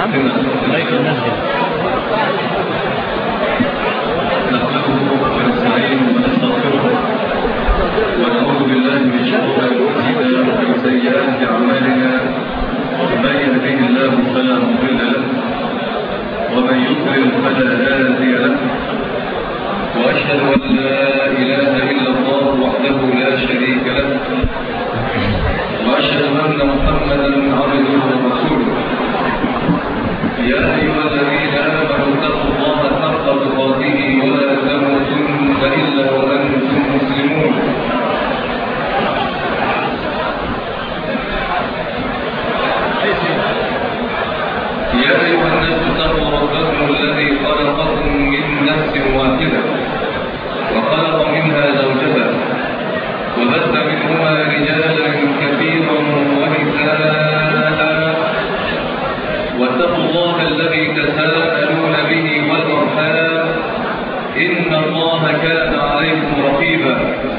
نعم مايك المسجد نحمده ونستعينه ونستغفره ونعوذ بالله من شرور انفسنا ومن سيئات اعمالنا من يهده الله فلا مضل له ومن يضلل فلا هادي له واشهد ان لا اله الا الله وحده لا شريك له واشهد ان محمدا عبده ورسوله يا ايها الذين امنوا اتقوا الله حق تقاته ولا تموتن الا وانتم مسلمون يا ايها الناس اتقوا ربكم الذي خلقكم من نفس واحده وخلق منها زوجها وبث منهما رجالا كثيرا ونساء واتقوا الله الذي تساءلون به والارحام ان الله كان عليكم رقيبا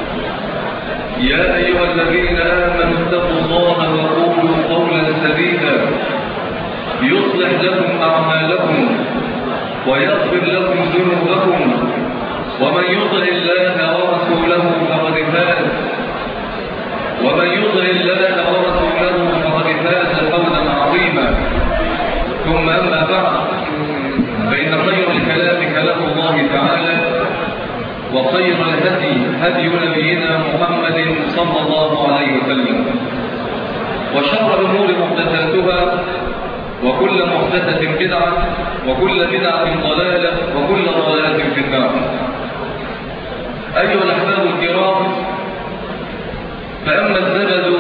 يا ايها الذين امنوا اتقوا الله وقولوا قولا سديدا يصلح لكم اعمالكم ويغفر لكم ذنوبكم ومن يطع الله ورسوله فقد فاز ومن يطع الله ورسوله فقد فاز فوزا عظيما ثم اما بعد فان خير الكلام كلام الله تعالى وخير الهدي هدي نبينا محمد صلى الله عليه وسلم وشر الامور محدثاتها وكل محدثه بدعه وكل بدعه ضلاله وكل ضلاله في النار ايها الاحباب الكرام فاما الزبد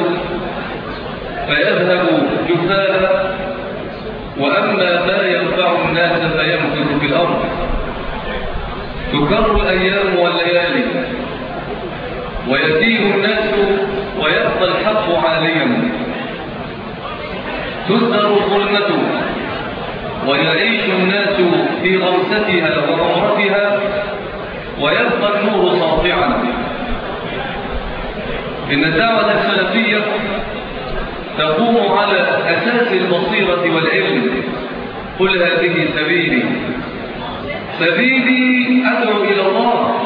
فيذهب جفاء واما ما ينفع الناس فيمكث في الارض تكر الايام والليالي ويتيه الناس ويبقى الحق عاليا تزدر الظلمه ويعيش الناس في غرستها وغمرتها ويبقى النور ساطعا إن الدعوة السلفية تقوم على أساس البصيرة والعلم قل هذه سبيلي سبيلي أدعو إلى الله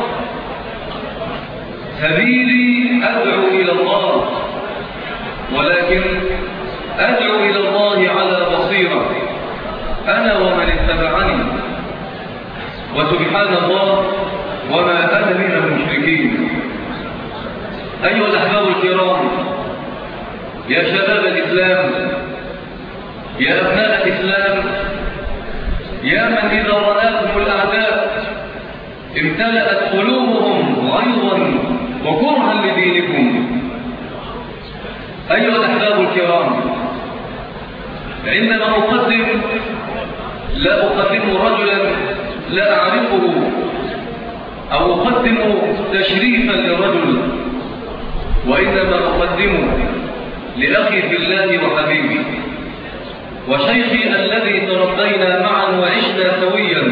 سبيلي أدعو إلى الله ولكن أدعو إلى الله على بصيرة أنا ومن اتبعني وسبحان الله وما أنا من المشركين أيها الأحباب الكرام يا شباب الإسلام يا أبناء الإسلام يا من إذا رآكم الأعداء امتلأت قلوبهم غيظا وكرها لدينكم أيها الأحباب الكرام عندما أقدم لا أقدم رجلا لا أعرفه أو أقدم تشريفا لرجل وإنما أقدم لأخي في الله وحبيبي وشيخي الذي تربينا معا وعشنا سويا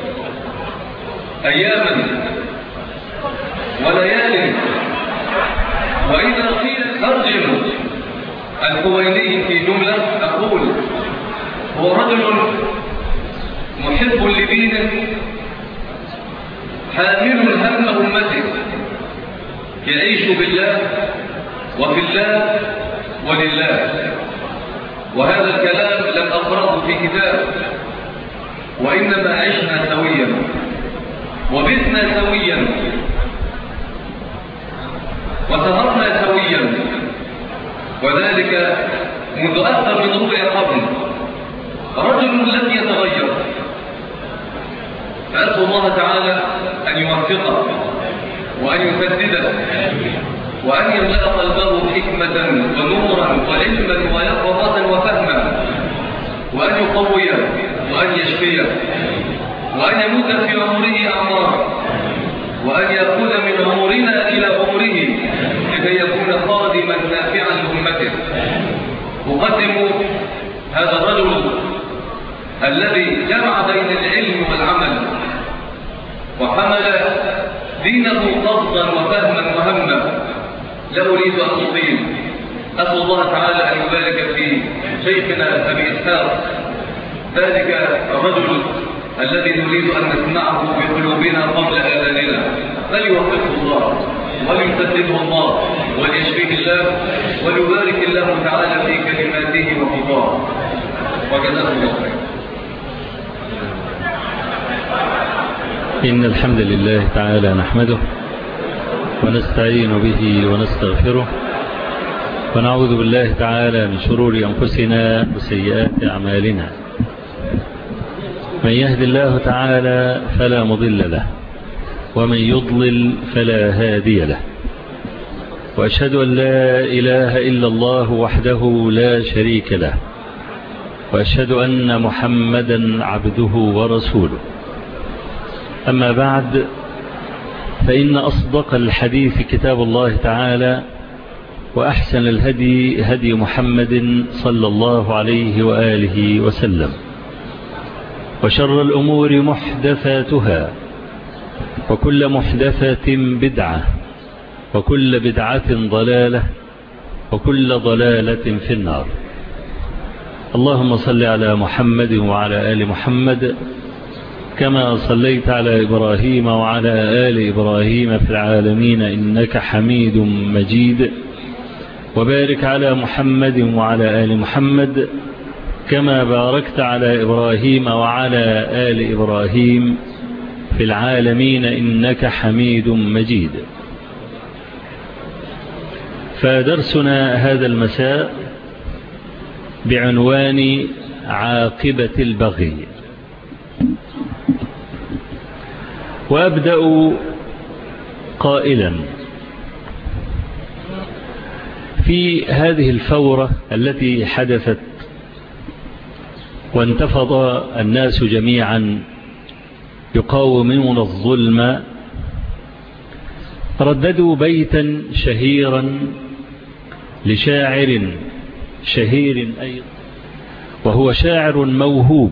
أياما وليال وإذا قيل ترجم الحويني في جملة أقول هو رجل محب لدينه حامل هم أمته يعيش بالله وفي الله ولله وهذا الكلام لم أقرأه في كتاب وإنما عشنا سويا وبثنا سويا وسهرنا سويا وذلك منذ أكثر من ربع قرن رجل لم يتغير فأسأل الله تعالى أن يوفقه وأن يسدده وأن يملأ قلبه حكمة ونورا وعلما ويقظة وفهما وأن يقويه وأن يشفيه وأن يمد في عمره أعمارا وأن يأخذ من عمرنا إلى عمره لكي يكون خادما نافعا لأمته أقدم هذا الرجل الذي جمع بين العلم والعمل وحمل دينه قصدا وفهما وهما لا أريد أن أطيل أسأل الله تعالى أن يبارك في شيخنا أبي إسحاق ذلك الرجل الذي نريد أن نسمعه بقلوبنا قبل آذاننا فليوفقه الله وليسدده الله وليشفيه الله وليبارك الله تعالى في كلماته وخطاه وجزاه الله خير إن الحمد لله تعالى نحمده ونستعين به ونستغفره ونعوذ بالله تعالى من شرور أنفسنا وسيئات أعمالنا من يهد الله تعالى فلا مضل له ومن يضلل فلا هادي له وأشهد أن لا إله إلا الله وحده لا شريك له وأشهد أن محمدا عبده ورسوله أما بعد فإن أصدق الحديث كتاب الله تعالى وأحسن الهدي هدي محمد صلى الله عليه وآله وسلم وشر الأمور محدثاتها وكل محدثة بدعة وكل بدعة ضلالة وكل ضلالة في النار اللهم صل على محمد وعلى آل محمد كما صليت على إبراهيم وعلى آل إبراهيم في العالمين إنك حميد مجيد وبارك على محمد وعلى آل محمد كما باركت على إبراهيم وعلى آل إبراهيم في العالمين إنك حميد مجيد فدرسنا هذا المساء بعنوان عاقبة البغي وأبدأ قائلا في هذه الفورة التي حدثت وانتفض الناس جميعا يقاومون الظلم رددوا بيتا شهيرا لشاعر شهير أيضا وهو شاعر موهوب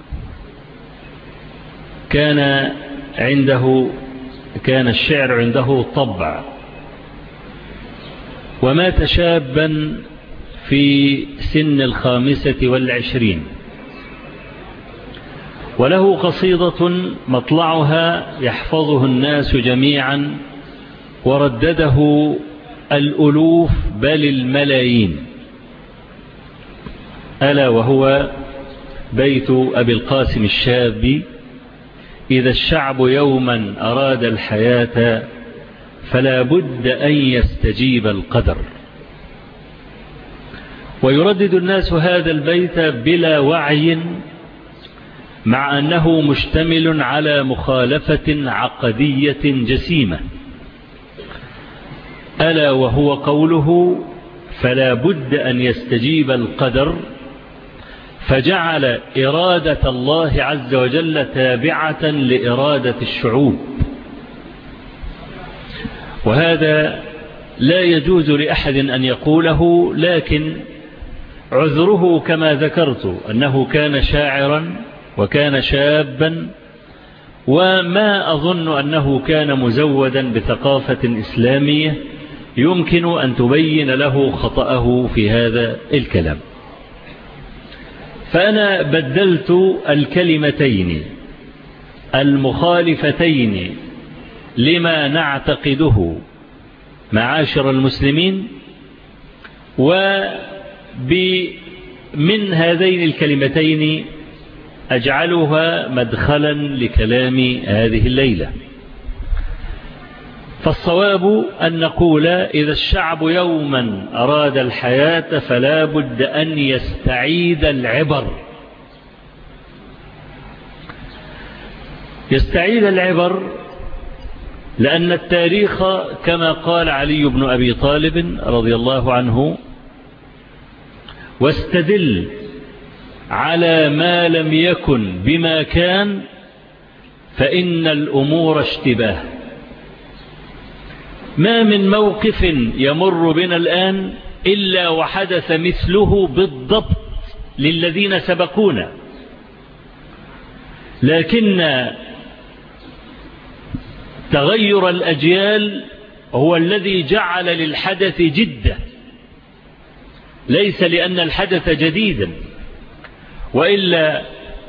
كان عنده كان الشعر عنده طبع ومات شابا في سن الخامسة والعشرين وله قصيدة مطلعها يحفظه الناس جميعا وردده الألوف بل الملايين ألا وهو بيت أبي القاسم الشابي إذا الشعب يوما أراد الحياة فلا بد أن يستجيب القدر ويردد الناس هذا البيت بلا وعي مع أنه مشتمل على مخالفة عقدية جسيمة ألا وهو قوله فلا بد أن يستجيب القدر فجعل إرادة الله عز وجل تابعة لإرادة الشعوب وهذا لا يجوز لأحد أن يقوله لكن عذره كما ذكرت أنه كان شاعرا وكان شابا وما أظن أنه كان مزودا بثقافة إسلامية يمكن أن تبين له خطأه في هذا الكلام فأنا بدلت الكلمتين المخالفتين لما نعتقده معاشر المسلمين ومن هذين الكلمتين أجعلها مدخلا لكلام هذه الليلة فالصواب أن نقول إذا الشعب يوما أراد الحياة فلا بد أن يستعيد العبر يستعيد العبر لأن التاريخ كما قال علي بن أبي طالب رضي الله عنه واستدل على ما لم يكن بما كان فإن الأمور اشتباه ما من موقف يمر بنا الآن إلا وحدث مثله بالضبط للذين سبقونا لكن تغير الأجيال هو الذي جعل للحدث جدة ليس لأن الحدث جديدا وإلا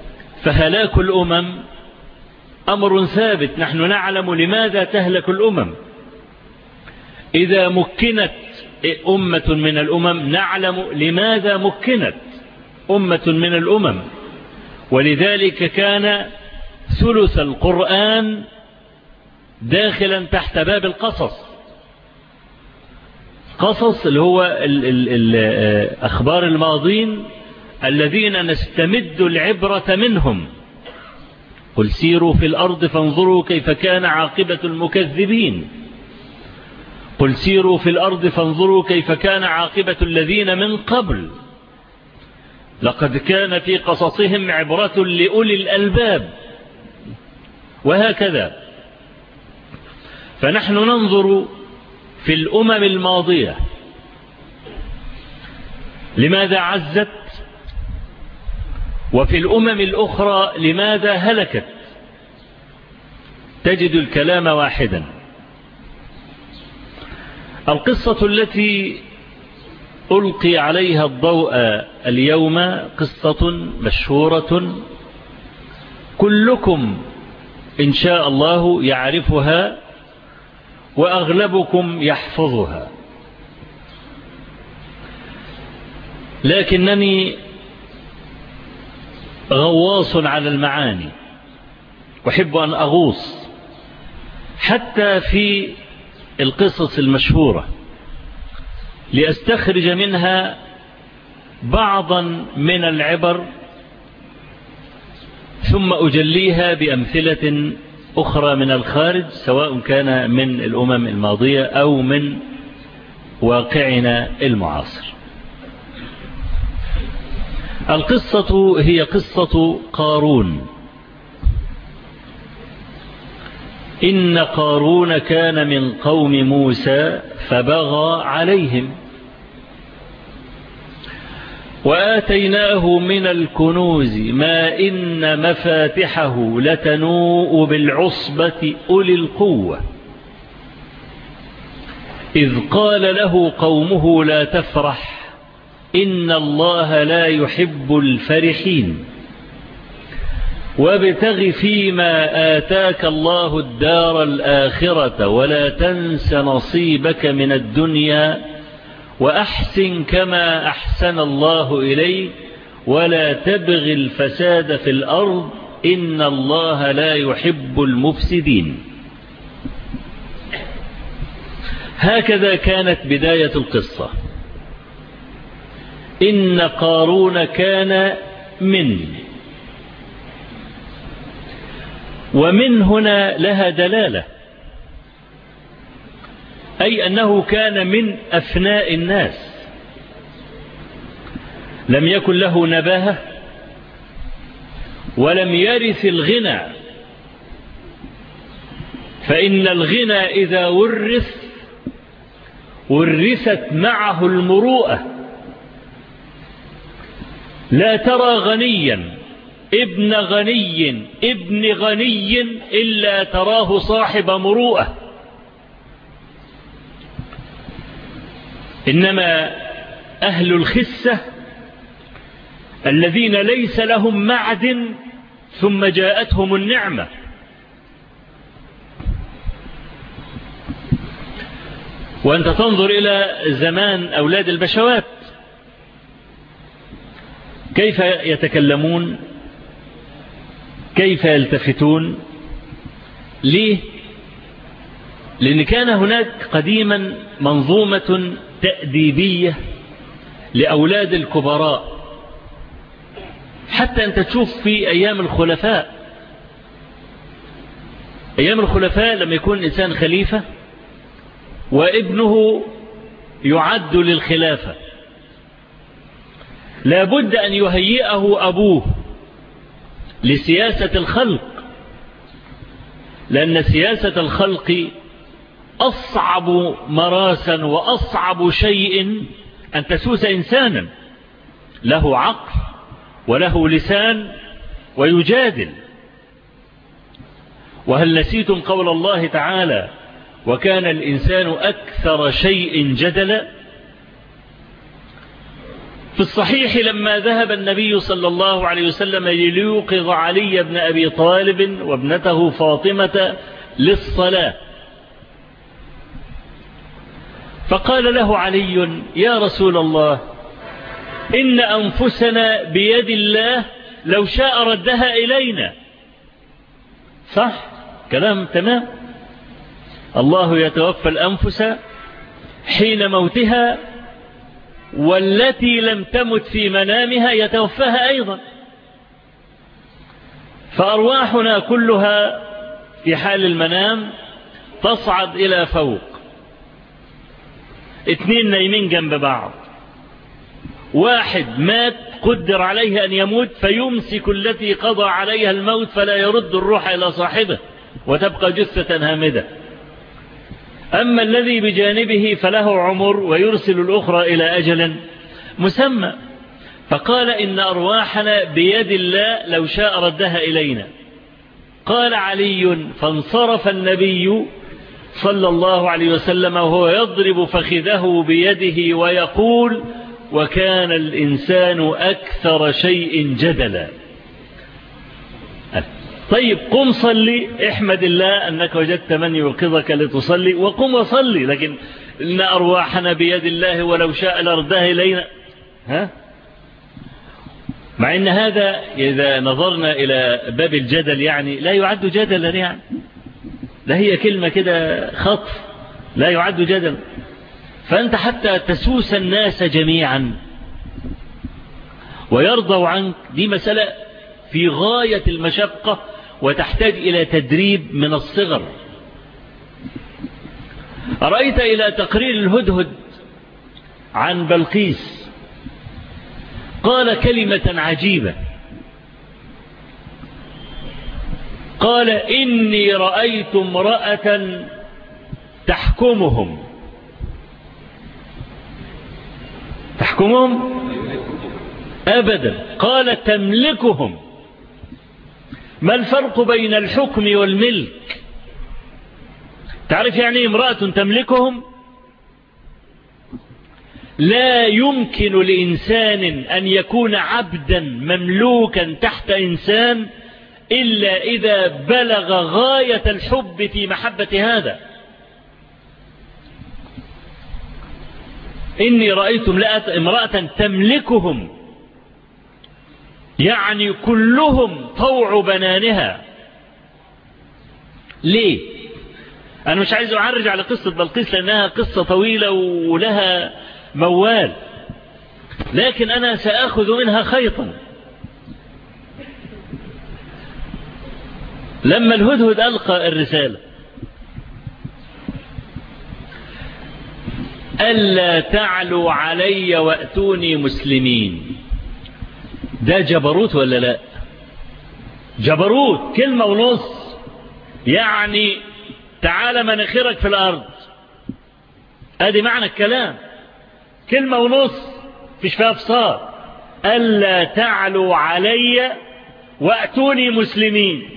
فهلاك الأمم أمر ثابت نحن نعلم لماذا تهلك الأمم إذا مكنت أمة من الأمم نعلم لماذا مكنت أمة من الأمم ولذلك كان ثلث القرآن داخلا تحت باب القصص قصص اللي هو ال ال ال أخبار الماضين الذين نستمد العبرة منهم قل سيروا في الأرض فانظروا كيف كان عاقبة المكذبين قل سيروا في الأرض فانظروا كيف كان عاقبة الذين من قبل لقد كان في قصصهم عبرة لأولي الألباب وهكذا فنحن ننظر في الأمم الماضية لماذا عزت وفي الأمم الأخرى لماذا هلكت تجد الكلام واحدا القصة التي ألقي عليها الضوء اليوم قصة مشهورة كلكم إن شاء الله يعرفها وأغلبكم يحفظها لكنني غواص على المعاني أحب أن أغوص حتى في القصص المشهورة لأستخرج منها بعضا من العبر ثم أجليها بأمثلة أخرى من الخارج سواء كان من الأمم الماضية أو من واقعنا المعاصر القصة هي قصة قارون إن قارون كان من قوم موسى فبغى عليهم وآتيناه من الكنوز ما إن مفاتحه لتنوء بالعصبة أولي القوة إذ قال له قومه لا تفرح إن الله لا يحب الفرحين وابتغ فيما آتاك الله الدار الآخرة ولا تنس نصيبك من الدنيا وأحسن كما أحسن الله إليك ولا تبغ الفساد في الأرض إن الله لا يحب المفسدين هكذا كانت بداية القصة إن قارون كان من ومن هنا لها دلالة أي أنه كان من أفناء الناس لم يكن له نباهة ولم يرث الغنى فإن الغنى إذا ورث ورثت معه المروءة لا ترى غنيا ابن غني ابن غني إلا تراه صاحب مروءة إنما أهل الخسة الذين ليس لهم معدن ثم جاءتهم النعمة وأنت تنظر إلى زمان أولاد البشوات كيف يتكلمون كيف يلتفتون ليه لأن كان هناك قديما منظومة تأديبية لأولاد الكبراء حتى أنت تشوف في أيام الخلفاء أيام الخلفاء لما يكون الإنسان خليفة وابنه يعد للخلافة لابد أن يهيئه أبوه لسياسة الخلق لأن سياسة الخلق أصعب مراسا وأصعب شيء أن تسوس إنسانا له عقل وله لسان ويجادل وهل نسيتم قول الله تعالى وكان الإنسان أكثر شيء جدلا في الصحيح لما ذهب النبي صلى الله عليه وسلم ليوقظ علي بن أبي طالب وابنته فاطمة للصلاة فقال له علي يا رسول الله إن أنفسنا بيد الله لو شاء ردها إلينا صح كلام تمام الله يتوفى الأنفس حين موتها والتي لم تمت في منامها يتوفاها أيضا فأرواحنا كلها في حال المنام تصعد إلى فوق اثنين نايمين جنب بعض واحد مات قدر عليه أن يموت فيمسك التي قضى عليها الموت فلا يرد الروح إلى صاحبه وتبقى جثة هامدة أما الذي بجانبه فله عمر ويرسل الأخرى إلى أجل مسمى فقال إن أرواحنا بيد الله لو شاء ردها إلينا قال علي فانصرف النبي صلى الله عليه وسلم وهو يضرب فخذه بيده ويقول وكان الإنسان أكثر شيء جدلا طيب قم صلي احمد الله أنك وجدت من يوقظك لتصلي وقم وصلي لكن إن أرواحنا بيد الله ولو شاء لردها إلينا ها مع أن هذا إذا نظرنا إلى باب الجدل يعني لا يعد جدلا يعني لا هي كلمة كده خطف لا يعد جدلا فأنت حتى تسوس الناس جميعا ويرضوا عنك دي مسألة في غاية المشقة وتحتاج إلى تدريب من الصغر رأيت إلى تقرير الهدهد عن بلقيس قال كلمة عجيبة قال إني رأيت امرأة تحكمهم تحكمهم أبدا قال تملكهم ما الفرق بين الحكم والملك تعرف يعني امرأة تملكهم لا يمكن لإنسان أن يكون عبدا مملوكا تحت إنسان إلا إذا بلغ غاية الحب في محبة هذا إني رأيت امرأة تملكهم يعني كلهم طوع بنانها ليه أنا مش عايز أعرج على قصة بلقيس لأنها قصة طويلة ولها موال لكن أنا سأخذ منها خيطا لما الهدهد ألقى الرسالة ألا تعلوا علي وأتوني مسلمين ده جبروت ولا لا جبروت كلمة ونص يعني تعال مناخرك في الأرض ادي معنى الكلام كلمة ونص فيش فيها افصار ألا تعلوا علي وأتوني مسلمين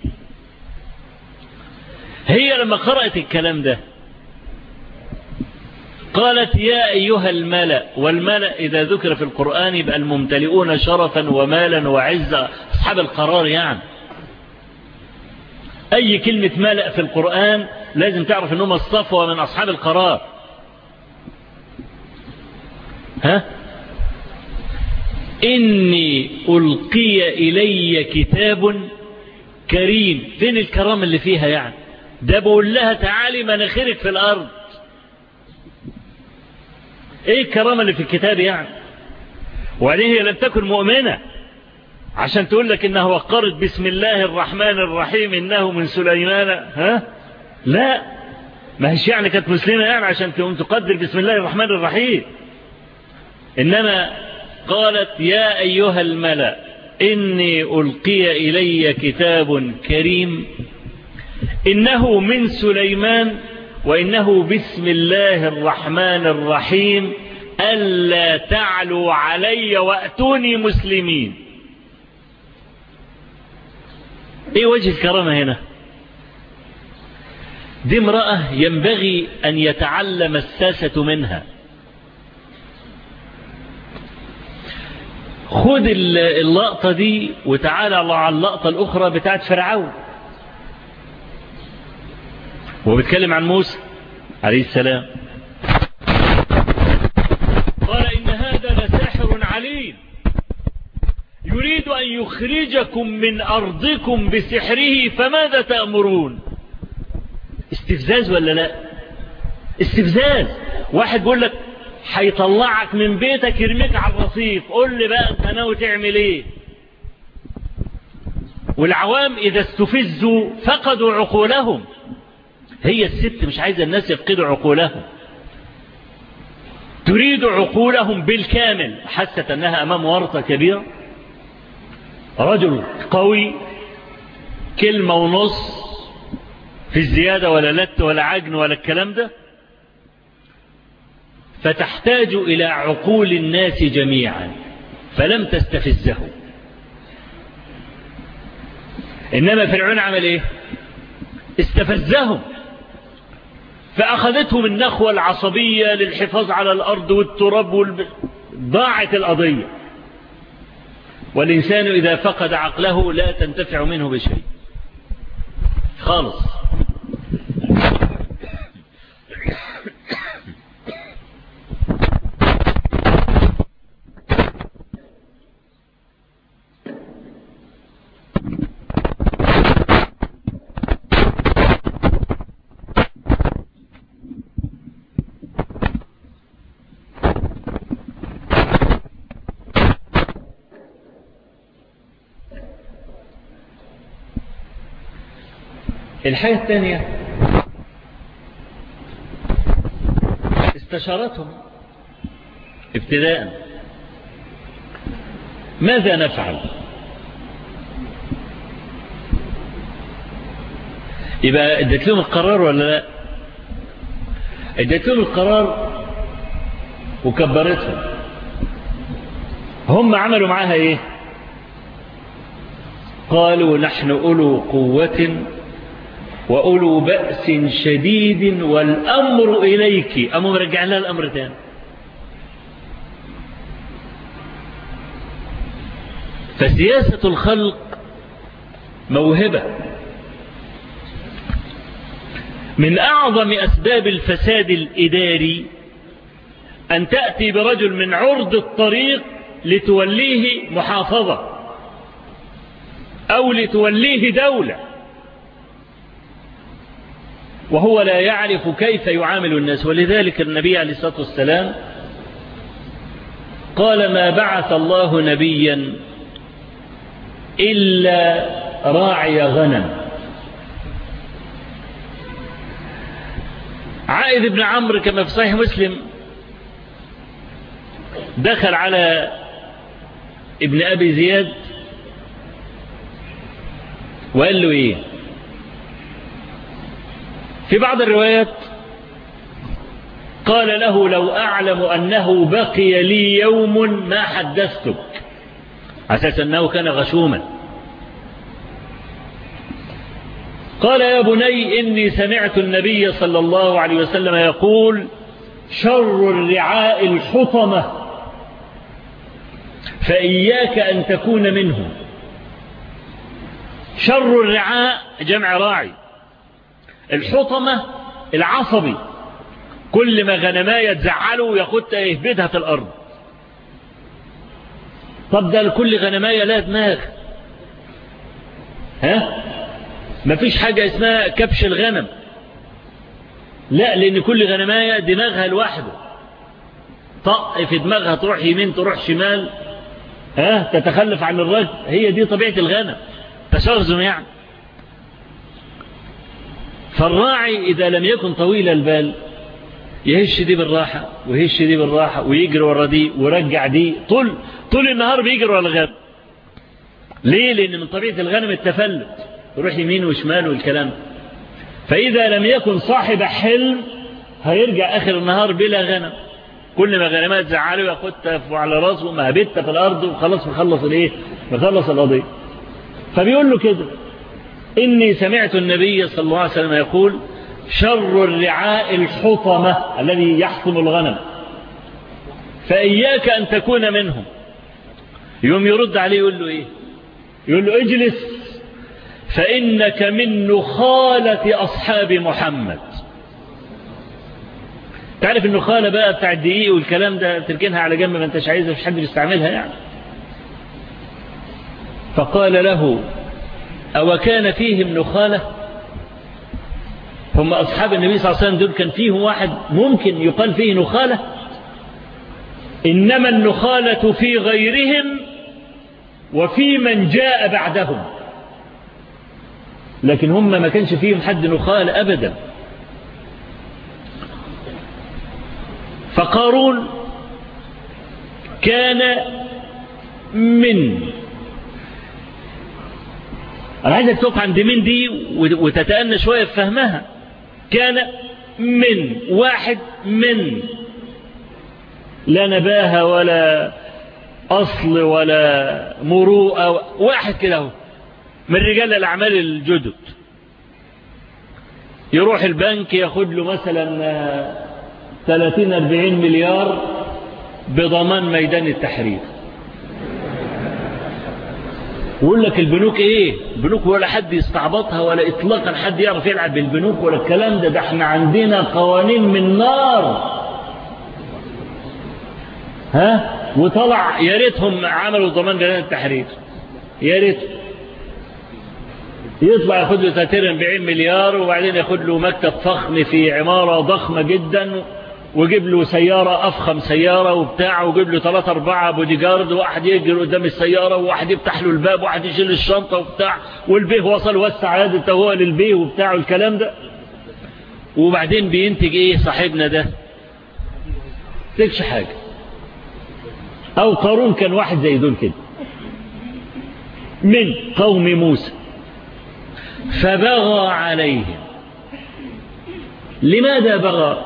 هي لما قرأت الكلام ده قالت يا أيها الملأ والملأ إذا ذكر في القرآن يبقى الممتلئون شرفا ومالا وعزة أصحاب القرار يعني أي كلمة ملأ في القرآن لازم تعرف أنهم الصفوة من أصحاب القرار ها إني ألقي إلي كتاب كريم فين الكرام اللي فيها يعني ده بقول لها تعالي مناخرك في الأرض ايه الكرامة اللي في الكتاب يعني وبعدين هي لم تكن مؤمنة عشان تقول لك انها وقرت بسم الله الرحمن الرحيم انه من سليمان ها لا ما هيش يعني كانت مسلمة يعني عشان تقوم تقدر بسم الله الرحمن الرحيم انما قالت يا ايها الملأ اني القي الي كتاب كريم انه من سليمان وإنه بسم الله الرحمن الرحيم ألا تعلوا علي وأتوني مسلمين إيه وجه الكرامة هنا دي امرأة ينبغي أن يتعلم الساسة منها خد اللقطة دي وتعالى على اللقطة الأخرى بتاعت فرعون وهو بيتكلم عن موسى عليه السلام قال إن هذا لساحر عليم يريد أن يخرجكم من أرضكم بسحره فماذا تأمرون استفزاز ولا لا استفزاز واحد بيقول لك هيطلعك من بيتك يرميك على الرصيف قول لي بقى انت ناوي تعمل ايه والعوام اذا استفزوا فقدوا عقولهم هي الست مش عايزة الناس يفقدوا عقولهم تريد عقولهم بالكامل حست أنها أمام ورطة كبيرة رجل قوي كلمة ونص في الزيادة ولا لت ولا عجن ولا الكلام ده فتحتاج إلى عقول الناس جميعا فلم تستفزه إنما فرعون عمل إيه استفزهم فأخذتهم النخوة العصبية للحفاظ على الأرض والتراب والب... ضاعت القضية والإنسان إذا فقد عقله لا تنتفع منه بشيء خالص الحاجة الثانية استشارتهم ابتداء ماذا نفعل يبقى ادت لهم القرار ولا لا ادت لهم القرار وكبرتهم هم عملوا معاها ايه قالوا نحن أولو قوة وأولو بأس شديد والأمر إليك أما مرجع لها الأمر تاني فسياسة الخلق موهبة من أعظم أسباب الفساد الإداري أن تأتي برجل من عرض الطريق لتوليه محافظة أو لتوليه دولة وهو لا يعرف كيف يعامل الناس ولذلك النبي عليه الصلاة والسلام قال ما بعث الله نبيا إلا راعي غنم عائد بن عمرو كما في صحيح مسلم دخل على ابن أبي زياد وقال له إيه في بعض الروايات قال له لو أعلم أنه بقي لي يوم ما حدثتك أساس أنه كان غشوما قال يا بني إني سمعت النبي صلى الله عليه وسلم يقول شر الرعاء الحطمة فإياك أن تكون منهم شر الرعاء جمع راعي الحطمة العصبي كل ما غنماية تزعله ياخدها يهبدها في الأرض طب ده لكل غنماية لا دماغ ها مفيش حاجة اسمها كبش الغنم لا لأن كل غنماية دماغها لوحده طق في دماغها تروح يمين تروح شمال ها تتخلف عن الرجل هي دي طبيعة الغنم تشرذم يعني فالراعي إذا لم يكن طويل البال يهش دي بالراحة ويهش دي بالراحة ويجري ورا دي ويرجع دي طول طول النهار بيجري ورا الغنم ليه لأن من طبيعة الغنم التفلت يروح يمين وشمال والكلام فإذا لم يكن صاحب حلم هيرجع آخر النهار بلا غنم كل ما غنمات زعله ياخدها على راسه مهبتها في الأرض وخلاص مخلص الايه مخلص القضية فبيقول له كده إني سمعت النبي صلى الله عليه وسلم يقول شر الرعاء الحطمة الذي يحطم الغنم فإياك أن تكون منهم يوم يرد عليه يقول له ايه يقول له اجلس فإنك من نخالة أصحاب محمد تعرف النخالة بقى بتاع الدقيق والكلام ده تركنها على جنب ما انتش عايزها مش حد بيستعملها يعني فقال له أو كان فيهم نخالة هم أصحاب النبي صلى الله عليه وسلم دول كان فيهم واحد ممكن يقال فيه نخالة إنما النخالة في غيرهم وفي من جاء بعدهم لكن هم ما كانش فيهم حد نخال أبدا فقارون كان من أنا عايزك تقف عند من دي وتتأنى شوية في فهمها كان من واحد من لا نباهة ولا أصل ولا مروءة واحد كده هو من رجال الأعمال الجدد يروح البنك ياخد له مثلا 30 40 مليار بضمان ميدان التحرير ويقول لك البنوك ايه البنوك ولا حد يستعبطها ولا اطلاقا حد يعرف يلعب بالبنوك ولا الكلام ده ده احنا عندنا قوانين من نار ها وطلع يا ريتهم عملوا ضمان ميدان التحرير يا ريت يطلع ياخد له 30 40 مليار وبعدين ياخد له مكتب فخم في عمارة ضخمة جدا ويجيب له سيارة أفخم سيارة وبتاع ويجيب له ثلاثة أربعة بودي جارد وواحد يجري قدام السيارة وواحد يفتح له الباب وواحد يشيل الشنطة وبتاع والبيه وصل وسع يده هو للبيه وبتاع والكلام ده وبعدين بينتج إيه صاحبنا ده تكش حاجة أو قارون كان واحد زي دول كده من قوم موسى فبغى عليهم لماذا بغى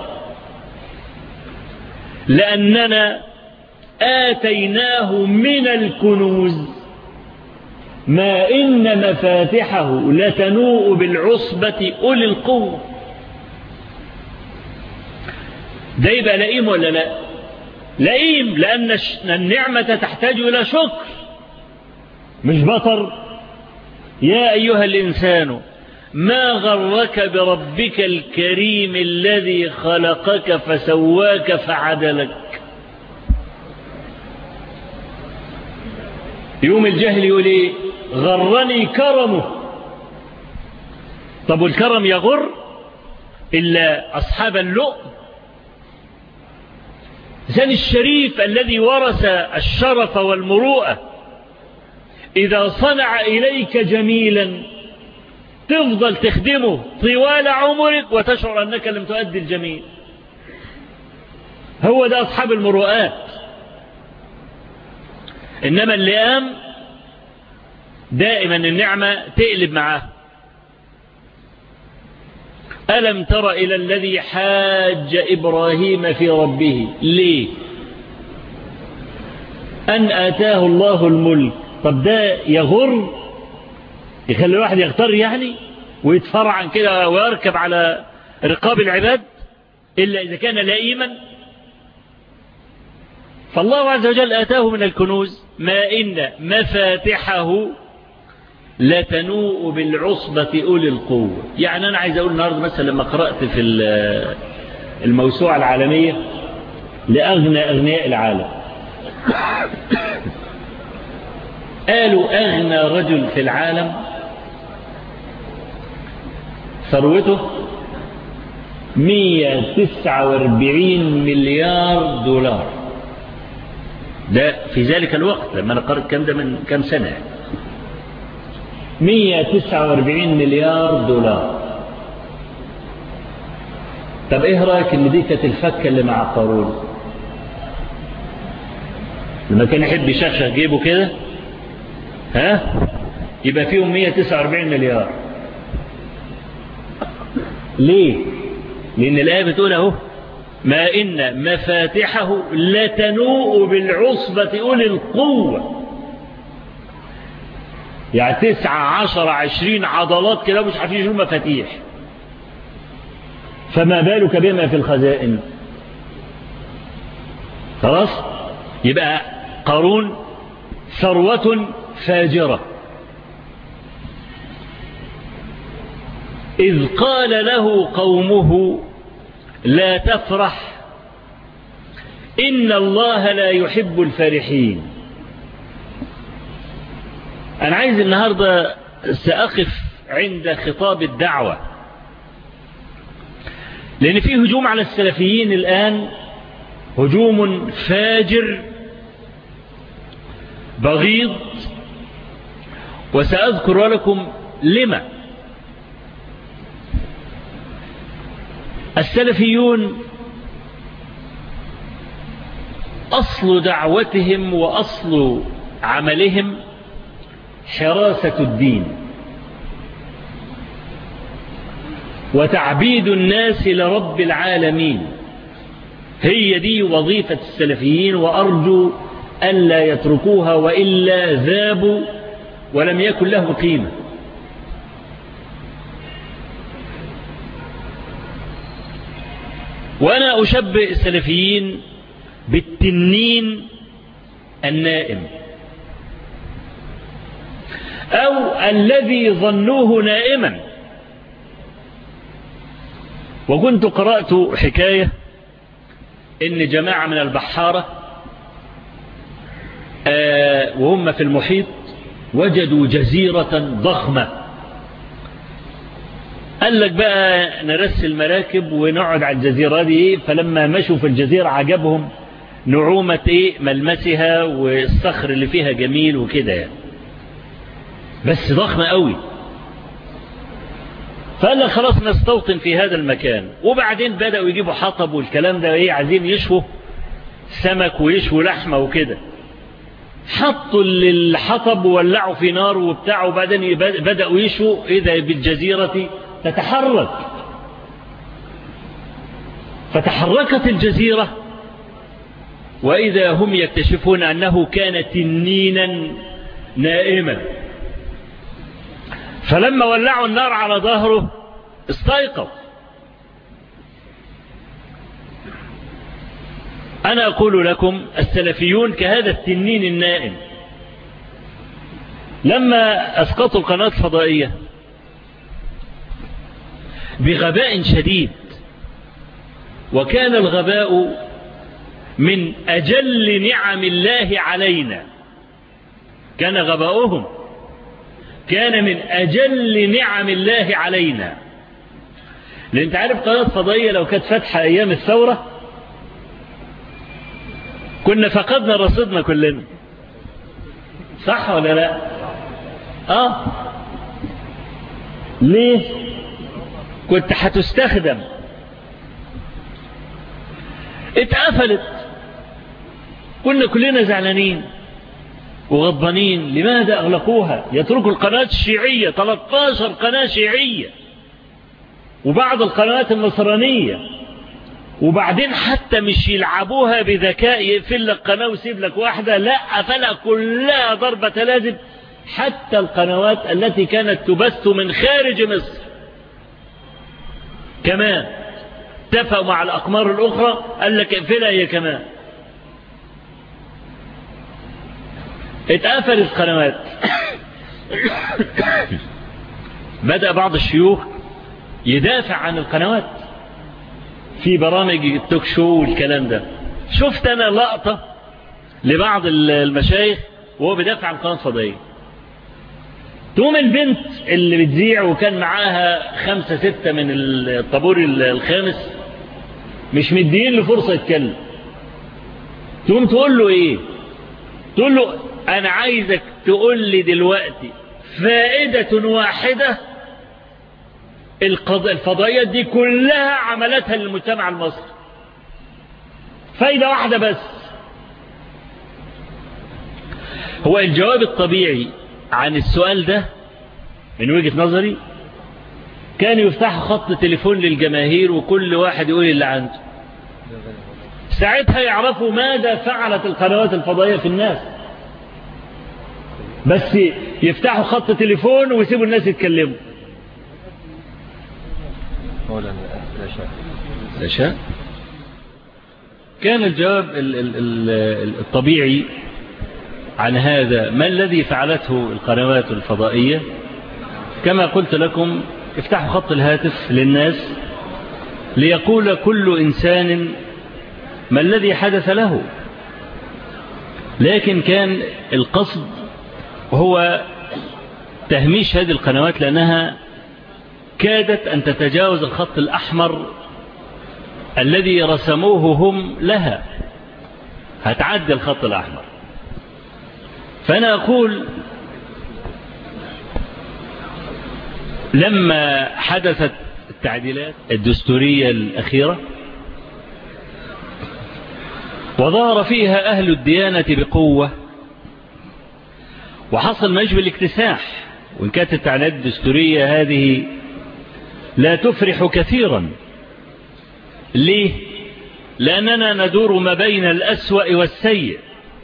لأننا آتيناه من الكنوز ما إن مفاتحه لتنوء بالعصبة أولي القوة ده يبقى لئيم ولا لا لئيم لأن النعمة تحتاج إلى شكر مش بطر يا أيها الإنسان ما غرك بربك الكريم الذي خلقك فسواك فعدلك يوم الجهل يقول ايه غرني كرمه طب والكرم يغر إلا أصحاب اللؤم زن الشريف الذي ورث الشرف والمروءة إذا صنع إليك جميلا تفضل تخدمه طوال عمرك وتشعر أنك لم تؤدي الجميل هو ده أصحاب المروءات إنما اللئام دائما النعمة تقلب معاه ألم تر إلى الذي حاج إبراهيم في ربه ليه أن آتاه الله الملك طب ده يغر يخلي الواحد يغتر يعني ويتفرع كده ويركب على رقاب العباد إلا إذا كان لئيما فالله عز وجل آتاه من الكنوز ما إن مفاتحه لتنوء بالعصبة أولي القوة يعني أنا عايز أقول النهاردة مثلا لما قرأت في الموسوعة العالمية لأغنى أغنياء العالم قالوا أغنى رجل في العالم ثروته 149 مليار دولار ده في ذلك الوقت لما أنا قرأت كم ده من كم سنة 149 مليار دولار طب ايه رأيك ان دي كانت الفكة اللي مع قارون لما كان يحب يشخشخ جيبه كده ها يبقى فيهم 149 مليار ليه لان الآية بتقول اهو ما إن مفاتحه لتنوء بالعصبة أولي القوة يعني تسعة عشر عشرين عضلات كده مش عارفين يشيلوا مفاتيح فما بالك بما في الخزائن خلاص يبقى قارون ثروة فاجرة إذ قال له قومه لا تفرح إن الله لا يحب الفرحين أنا عايز النهاردة سأقف عند خطاب الدعوة لأن في هجوم على السلفيين الآن هجوم فاجر بغيض وسأذكر لكم لما السلفيون أصل دعوتهم وأصل عملهم حراسة الدين وتعبيد الناس لرب العالمين هي دي وظيفة السلفيين وأرجو ألا يتركوها وإلا ذابوا ولم يكن لهم قيمة وأنا أشبه السلفيين بالتنين النائم أو الذي ظنوه نائما وكنت قرأت حكاية إن جماعة من البحارة آه وهم في المحيط وجدوا جزيرة ضخمة قال لك بقى نرسل مراكب ونقعد على الجزيرة دي فلما مشوا في الجزيرة عجبهم نعومة ايه ملمسها والصخر اللي فيها جميل وكده يعني بس ضخمة قوي فقال لك خلاص نستوطن في هذا المكان وبعدين بدأوا يجيبوا حطب والكلام ده ايه عايزين يشووا سمك ويشووا لحمة وكده حطوا الحطب وولعوا في نار وبتاع وبعدين بدأوا يشووا إذا بالجزيرة تتحرك فتحركت الجزيرة وإذا هم يكتشفون أنه كان تنينا نائما فلما ولعوا النار على ظهره استيقظ أنا أقول لكم السلفيون كهذا التنين النائم لما أسقطوا القناة الفضائية بغباء شديد وكان الغباء من أجل نعم الله علينا كان غباؤهم كان من أجل نعم الله علينا لأن انت عارف قناة فضائية لو كانت فاتحة أيام الثورة كنا فقدنا رصيدنا كلنا صح ولا لا اه ليه كنت هتستخدم اتقفلت كنا كلنا زعلانين وغضبانين لماذا أغلقوها يتركوا القناة الشيعية 13 قناة شيعية وبعض القنوات النصرانية وبعدين حتى مش يلعبوها بذكاء يقفل لك قناة ويسيب لك واحدة لا قفلها كلها ضربة لازم حتى القنوات التي كانت تبث من خارج مصر كمان اتفقوا مع الأقمار الأخرى قال لك اقفلها هي كمان اتقفل القنوات بدأ بعض الشيوخ يدافع عن القنوات في برامج التوك شو والكلام ده شفت أنا لقطة لبعض المشايخ وهو بيدافع عن القناة الفضائية تقوم البنت اللي بتذيع وكان معاها خمسة ستة من الطابور الخامس مش مدين له فرصة يتكلم تقوم تقول له ايه تقول له انا عايزك تقول لي دلوقتي فائدة واحدة الفضائيات دي كلها عملتها للمجتمع المصري فايدة واحدة بس هو الجواب الطبيعي عن السؤال ده من وجهة نظري كان يفتح خط تليفون للجماهير وكل واحد يقول اللي عنده ساعتها يعرفوا ماذا فعلت القنوات الفضائية في الناس بس يفتحوا خط تليفون ويسيبوا الناس يتكلموا لا شاء كان الجواب الطبيعي عن هذا ما الذي فعلته القنوات الفضائية كما قلت لكم افتحوا خط الهاتف للناس ليقول كل إنسان ما الذي حدث له لكن كان القصد هو تهميش هذه القنوات لأنها كادت أن تتجاوز الخط الأحمر الذي رسموه هم لها هتعدي الخط الأحمر فأنا أقول لما حدثت التعديلات الدستورية الأخيرة وظهر فيها أهل الديانة بقوة وحصل ما يشبه الاكتساح وإن كانت التعديلات الدستورية هذه لا تفرح كثيرا ليه؟ لأننا ندور ما بين الأسوأ والسيء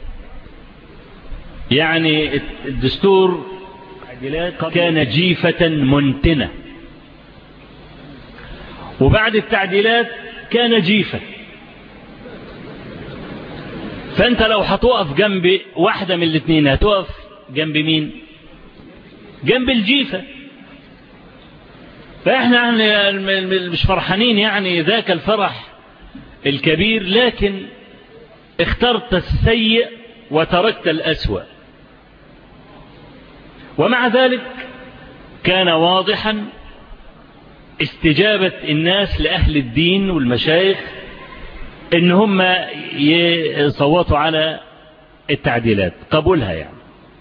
يعني الدستور كان جيفة منتنة وبعد التعديلات كان جيفة فأنت لو هتقف جنب واحدة من الاثنين هتقف جنب مين جنب الجيفة فإحنا مش فرحانين يعني ذاك الفرح الكبير لكن اخترت السيء وتركت الأسوأ ومع ذلك كان واضحا استجابة الناس لأهل الدين والمشايخ ان هم يصوتوا على التعديلات قبولها يعني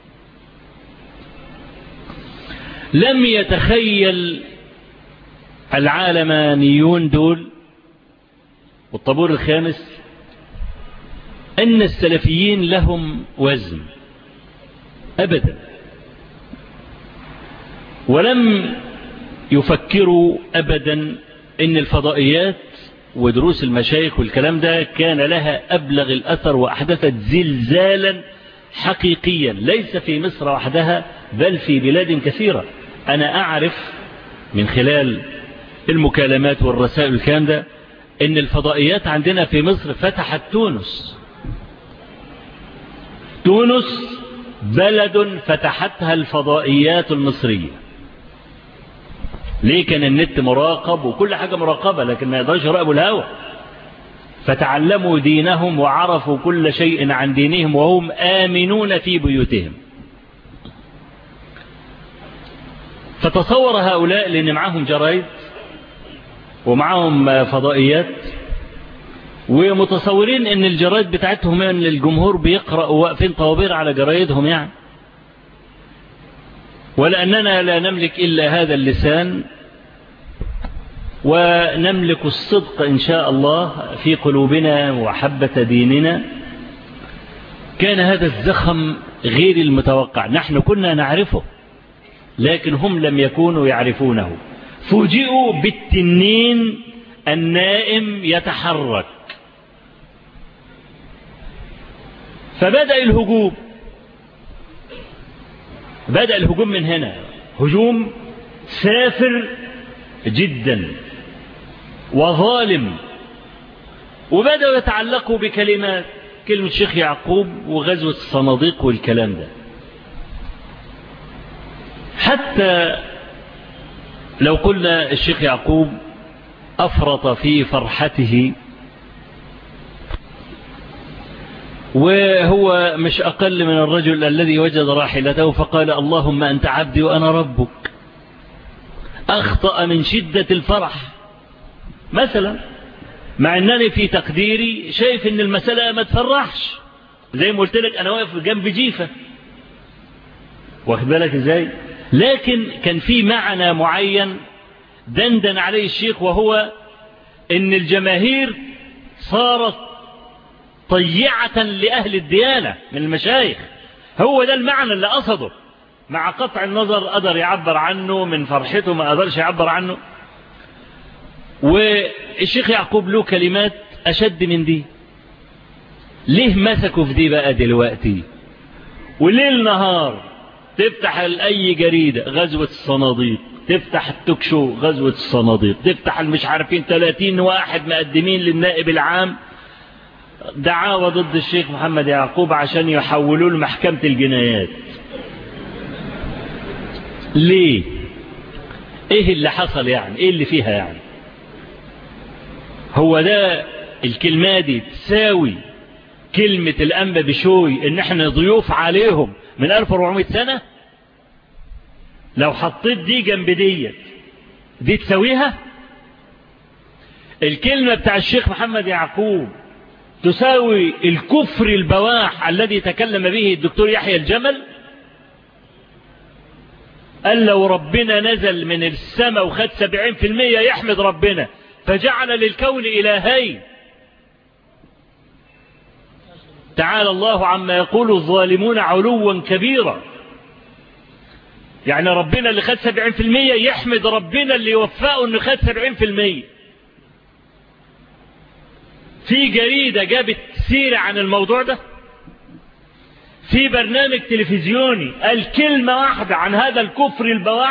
لم يتخيل العالمانيون دول والطابور الخامس أن السلفيين لهم وزن أبدا ولم يفكروا أبدا أن الفضائيات ودروس المشايخ والكلام ده كان لها أبلغ الأثر وأحدثت زلزالا حقيقيا ليس في مصر وحدها بل في بلاد كثيرة أنا أعرف من خلال المكالمات والرسائل الكلام ده ان الفضائيات عندنا في مصر فتحت تونس تونس بلد فتحتها الفضائيات المصرية ليه كان النت مراقب وكل حاجة مراقبة لكن ما يقدرش يراقبوا الهوى فتعلموا دينهم وعرفوا كل شيء عن دينهم وهم آمنون في بيوتهم فتصور هؤلاء لأن معهم جرايد ومعهم فضائيات ومتصورين ان الجرايد بتاعتهم ان الجمهور بيقرأ واقفين طوابير على جرايدهم يعني ولأننا لا نملك إلا هذا اللسان ونملك الصدق إن شاء الله في قلوبنا وحبة ديننا كان هذا الزخم غير المتوقع نحن كنا نعرفه لكن هم لم يكونوا يعرفونه فوجئوا بالتنين النائم يتحرك فبدأ الهجوم بدأ الهجوم من هنا هجوم سافر جدا وظالم وبدأوا يتعلقوا بكلمات كلمة شيخ يعقوب وغزوة الصناديق والكلام ده حتى لو قلنا الشيخ يعقوب أفرط في فرحته وهو مش أقل من الرجل الذي وجد راحلته فقال اللهم أنت عبدي وأنا ربك أخطأ من شدة الفرح مثلا مع أنني في تقديري شايف أن المسألة ما تفرحش زي ما قلت لك أنا واقف جنب جيفة واخد بالك إزاي لكن كان في معنى معين دندن عليه الشيخ وهو أن الجماهير صارت طيعة لأهل الديانة من المشايخ هو ده المعنى اللي قصده مع قطع النظر قدر يعبر عنه من فرحته ما قدرش يعبر عنه والشيخ يعقوب له كلمات أشد من دي ليه مسكوا في دي بقى دلوقتي وليل نهار تفتح أي جريدة غزوة الصناديق تفتح التوكشو غزوة الصناديق تفتح المش عارفين 30 واحد مقدمين للنائب العام دعاوى ضد الشيخ محمد يعقوب عشان يحولوه لمحكمة الجنايات ليه ايه اللي حصل يعني ايه اللي فيها يعني هو ده الكلمة دي تساوي كلمة الأنبا بشوي ان احنا ضيوف عليهم من 1400 سنة لو حطيت دي جنب ديت دي تساويها الكلمة بتاع الشيخ محمد يعقوب تساوي الكفر البواح الذي تكلم به الدكتور يحيى الجمل قال لو ربنا نزل من السماء وخد سبعين في المية يحمد ربنا فجعل للكون إلهين تعالى الله عما يقول الظالمون علوا كبيرا يعني ربنا اللي خد سبعين في المية يحمد ربنا اللي وفقه انه خد سبعين في المية في جريدة جابت سيرة عن الموضوع ده في برنامج تلفزيوني قال كلمة واحدة عن هذا الكفر البواح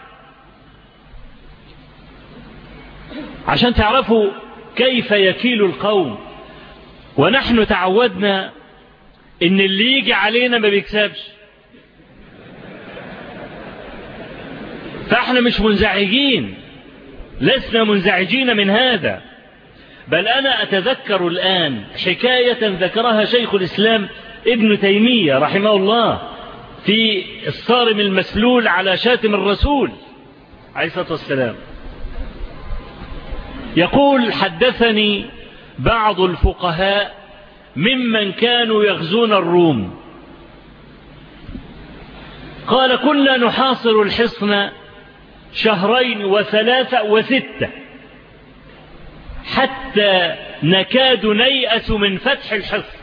عشان تعرفوا كيف يكيل القوم ونحن تعودنا ان اللي يجي علينا ما بيكسبش فاحنا مش منزعجين لسنا منزعجين من هذا بل أنا أتذكر الآن حكاية ذكرها شيخ الإسلام ابن تيمية رحمه الله في الصارم المسلول على شاتم الرسول عليه الصلاة والسلام يقول حدثني بعض الفقهاء ممن كانوا يغزون الروم قال كنا نحاصر الحصن شهرين وثلاثة وستة حتى نكاد نيأس من فتح الحصن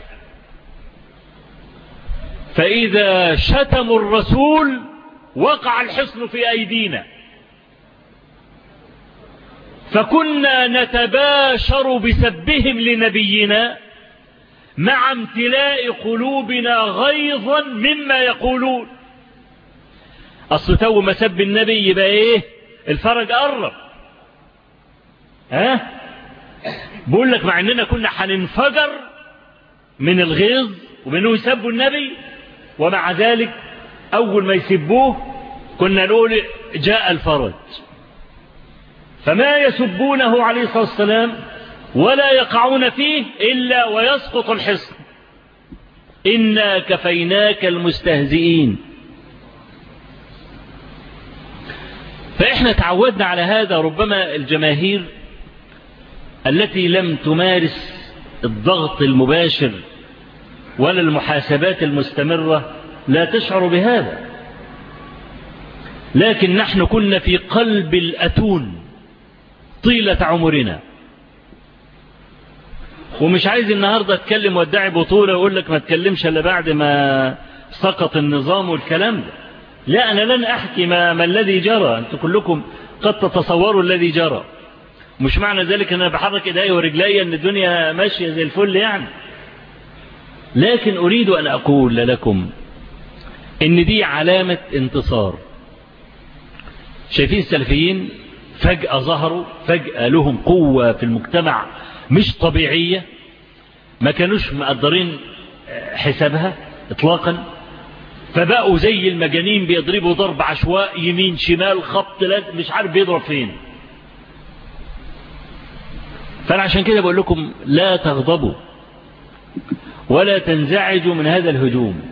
فإذا شتموا الرسول وقع الحصن في أيدينا فكنا نتباشر بسبهم لنبينا مع امتلاء قلوبنا غيظا مما يقولون أصل تو ما سب النبي يبقى إيه الفرج قرب ها بقول لك مع اننا كنا هننفجر من الغيظ ومنه يسبوا النبي ومع ذلك اول ما يسبوه كنا نقول جاء الفرج فما يسبونه عليه الصلاة والسلام ولا يقعون فيه إلا ويسقط الحصن إنا كفيناك المستهزئين فإحنا تعودنا على هذا ربما الجماهير التي لم تمارس الضغط المباشر ولا المحاسبات المستمرة لا تشعر بهذا لكن نحن كنا في قلب الأتون طيلة عمرنا ومش عايز النهاردة اتكلم وادعي بطولة ويقول لك ما تكلمش الا بعد ما سقط النظام والكلام ده لا أنا لن أحكي ما, ما الذي جرى أنتم كلكم قد تتصوروا الذي جرى مش معنى ذلك أن أنا بحرك إيدي ورجلي أن الدنيا ماشية زي الفل يعني لكن أريد أن أقول لكم إن دي علامة انتصار شايفين السلفيين فجأة ظهروا فجأة لهم قوة في المجتمع مش طبيعية ما كانوش مقدرين حسابها اطلاقا فبقوا زي المجانين بيضربوا ضرب عشواء يمين شمال خبط لازم مش عارف بيضرب فين فأنا عشان كده بقول لكم لا تغضبوا ولا تنزعجوا من هذا الهجوم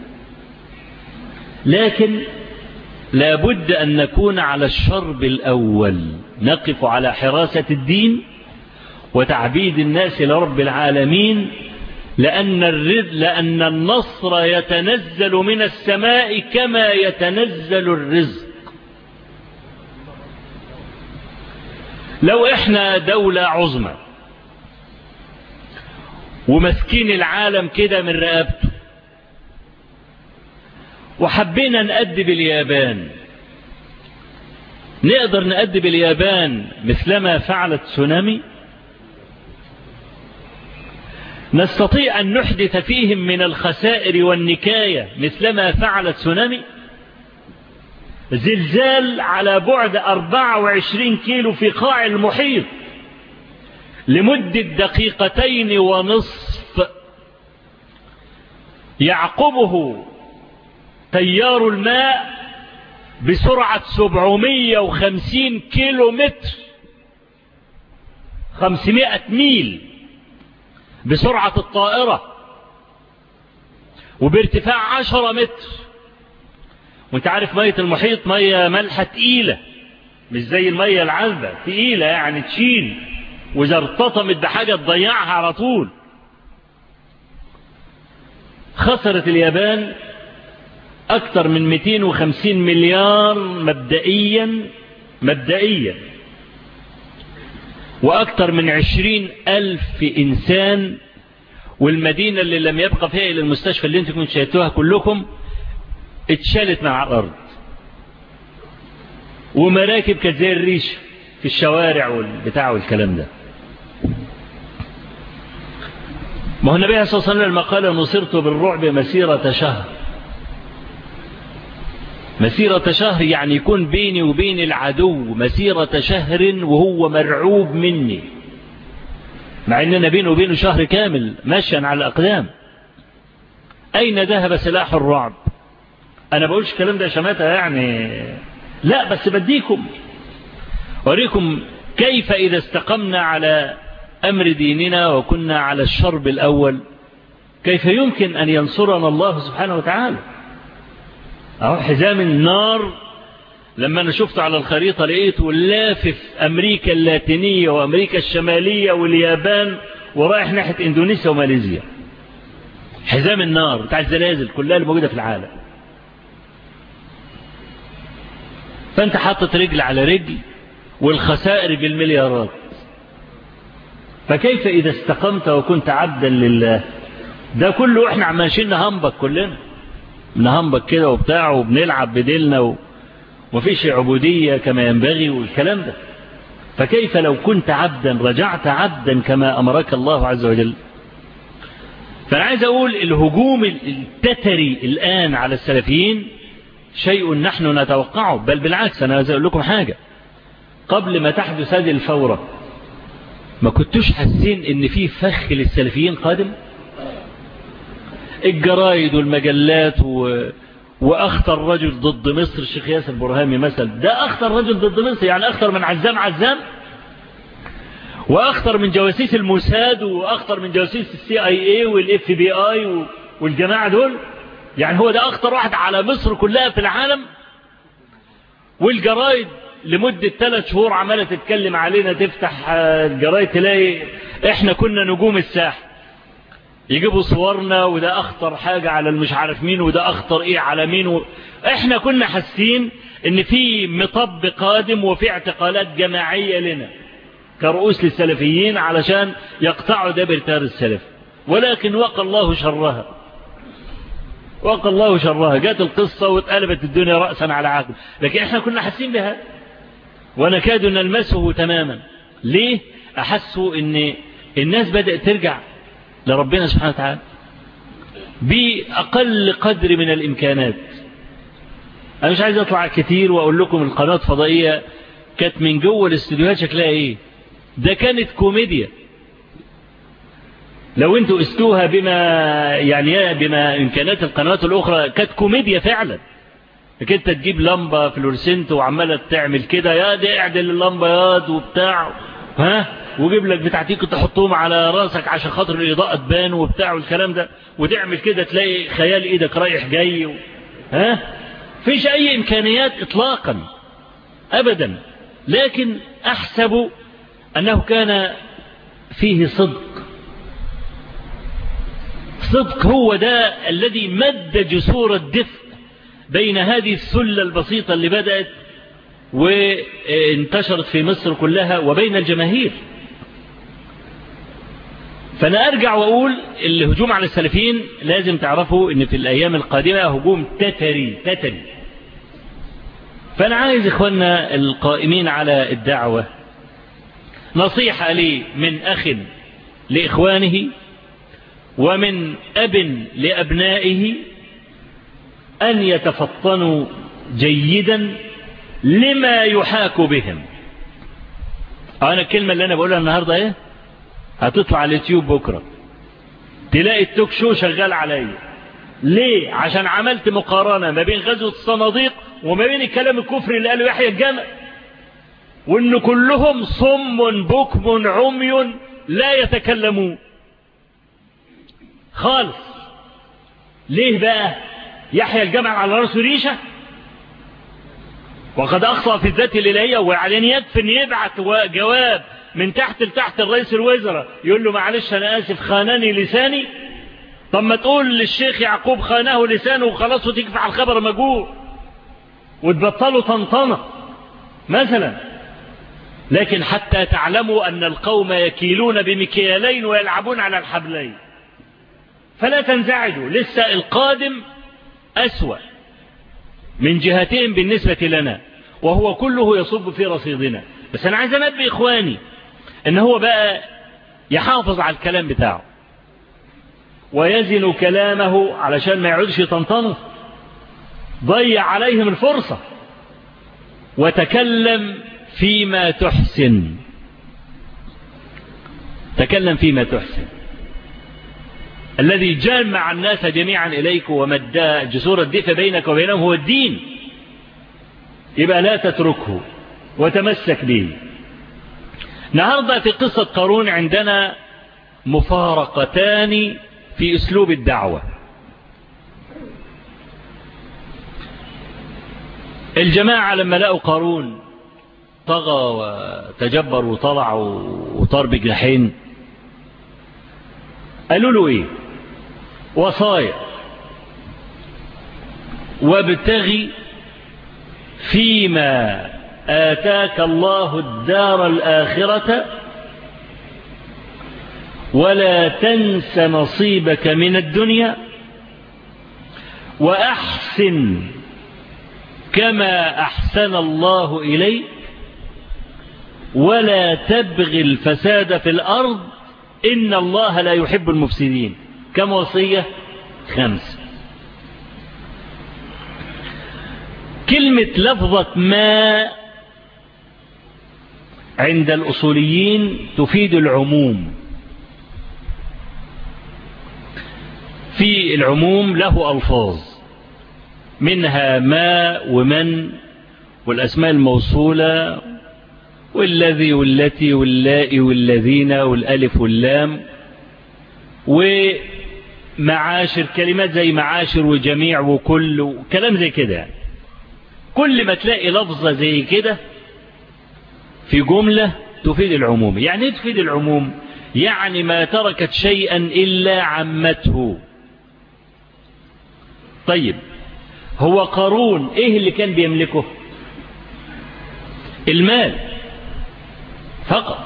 لكن لابد أن نكون على الشرب الأول نقف على حراسة الدين وتعبيد الناس لرب العالمين لأن, الرد لأن النصر يتنزل من السماء كما يتنزل الرزق لو احنا دولة عظمى ومسكين العالم كده من رقبته وحبينا نأدب اليابان نقدر نأدب اليابان مثلما فعلت تسونامي نستطيع أن نحدث فيهم من الخسائر والنكاية مثلما فعلت تسونامي زلزال على بعد 24 كيلو في قاع المحيط لمدة دقيقتين ونصف يعقبه تيار الماء بسرعة 750 كيلو متر 500 ميل بسرعة الطائرة وبارتفاع 10 متر وانت عارف مية المحيط مية ملحة تقيلة مش زي المية العذبة تقيلة يعني تشيل وإذا ارتطمت بحاجة تضيعها على طول خسرت اليابان أكثر من 250 مليار مبدئيا مبدئيا وأكثر من 20 ألف إنسان والمدينة اللي لم يبقى فيها إلى المستشفى اللي انتم كنتوا شاهدتوها كلكم اتشالت مع الأرض ومراكب كانت زي الريش في الشوارع والبتاع والكلام ده ما هو النبي صلى الله عليه وسلم لما قال نصرت بالرعب مسيرة شهر مسيرة شهر يعني يكون بيني وبين العدو مسيرة شهر وهو مرعوب مني مع اننا بينه وبينه شهر كامل ماشيا على الأقدام أين ذهب سلاح الرعب أنا بقولش الكلام ده شماتة يعني لا بس بديكم أريكم كيف إذا استقمنا على أمر ديننا وكنا على الشرب الأول كيف يمكن أن ينصرنا الله سبحانه وتعالى أهو حزام النار لما أنا شفت على الخريطة لقيته لافف أمريكا اللاتينية وأمريكا الشمالية واليابان ورايح ناحية إندونيسيا وماليزيا حزام النار بتاع الزلازل كلها اللي موجودة في العالم فأنت حاطط رجل على رجل والخسائر بالمليارات فكيف إذا استقمت وكنت عبدا لله ده كله احنا ماشيين نهنبك كلنا نهنبك كده وبتاع وبنلعب بديلنا و... ومفيش عبودية كما ينبغي والكلام ده فكيف لو كنت عبدا رجعت عبدا كما أمرك الله عز وجل فأنا عايز أقول الهجوم التتري الآن على السلفيين شيء نحن نتوقعه بل بالعكس أنا عايز أقول لكم حاجة قبل ما تحدث هذه الفورة ما كنتوش حاسين ان في فخ للسلفيين قادم الجرايد والمجلات و... واخطر رجل ضد مصر الشيخ ياسر برهامي مثلا ده اخطر رجل ضد مصر يعني اخطر من عزام عزام واخطر من جواسيس الموساد واخطر من جواسيس السي اي اي والاف بي اي والجماعه دول يعني هو ده اخطر واحد على مصر كلها في العالم والجرايد لمدة ثلاث شهور عمالة تتكلم علينا تفتح الجرايد تلاقي احنا كنا نجوم الساحة يجيبوا صورنا وده اخطر حاجة على المش عارف مين وده اخطر ايه على مين و... احنا كنا حاسين ان في مطب قادم وفي اعتقالات جماعية لنا كرؤوس للسلفيين علشان يقطعوا دابر تار السلف ولكن وقى الله شرها وقى الله شرها جات القصة واتقلبت الدنيا رأسا على عقب لكن احنا كنا حاسين بها ونكاد نلمسه تماما ليه أحسوا ان الناس بدأت ترجع لربنا سبحانه وتعالى بأقل قدر من الإمكانات أنا مش عايز أطلع كتير وأقول لكم القناة الفضائية كانت من جوه الاستديوهات شكلها إيه ده كانت كوميديا لو انتوا استوها بما يعني بما إمكانات القنوات الأخرى كانت كوميديا فعلا انك انت تجيب لمبة فلورسنت وعمالة تعمل كده يا دي اعدل اللمبة ياض وبتاع ها وجيب لك بتاعتيك تحطهم على راسك عشان خاطر الإضاءة تبان وبتاع والكلام ده وتعمل كده تلاقي خيال ايدك رايح جاي و... ها فيش اي امكانيات اطلاقا ابدا لكن احسب انه كان فيه صدق صدق هو ده الذي مد جسور الدفء بين هذه السلة البسيطة اللي بدأت وانتشرت في مصر كلها وبين الجماهير فأنا أرجع وأقول الهجوم على السلفيين لازم تعرفوا أن في الأيام القادمة هجوم تتري تتري فأنا عايز إخواننا القائمين على الدعوة نصيحة لي من أخ لإخوانه ومن أب لأبنائه أن يتفطنوا جيدا لما يحاك بهم أنا الكلمة اللي أنا بقولها النهاردة إيه هتطلع على اليوتيوب بكرة تلاقي التوك شو شغال عليا ليه عشان عملت مقارنة ما بين غزوة الصناديق وما بين الكلام الكفري اللي قاله يحيى الجمل وان كلهم صم بكم عمي لا يتكلمون خالص ليه بقى يحيى الجمل على راسه ريشة وقد أخطأ في الذات الإلهية وبعدين يكفي أن يبعت جواب من تحت لتحت الرئيس الوزراء يقول له معلش أنا آسف خانني لساني طب ما تقول للشيخ يعقوب خانه لسانه وخلاص وتكفي على الخبر مجور وتبطلوا طنطنة مثلا لكن حتى تعلموا أن القوم يكيلون بمكيالين ويلعبون على الحبلين فلا تنزعجوا لسه القادم أسوأ من جهتين بالنسبة لنا وهو كله يصب في رصيدنا بس أنا عايز أنبي إخواني إن هو بقى يحافظ على الكلام بتاعه ويزن كلامه علشان ما يعودش يطنطنه ضيع عليهم الفرصة وتكلم فيما تحسن تكلم فيما تحسن الذي جمع الناس جميعا إليك ومد جسور الدفء بينك وبينهم هو الدين يبقى لا تتركه وتمسك به النهاردة في قصة قارون عندنا مفارقتان في أسلوب الدعوة الجماعة لما لقوا قارون طغى وتجبر وطلع وطار بجناحين قالوا له ايه وصايا وابتغي فيما آتاك الله الدار الآخرة ولا تنس نصيبك من الدنيا وأحسن كما أحسن الله إليك ولا تبغي الفساد في الأرض إن الله لا يحب المفسدين كم وصية خمس كلمة لفظة ما عند الأصوليين تفيد العموم في العموم له ألفاظ منها ما ومن والأسماء الموصولة والذي والتي واللائي والذين والألف واللام ومعاشر كلمات زي معاشر وجميع وكل وكلام زي كده كل ما تلاقي لفظة زي كده في جملة تفيد العموم يعني ايه تفيد العموم يعني ما تركت شيئا إلا عمته طيب هو قارون ايه اللي كان بيملكه المال فقط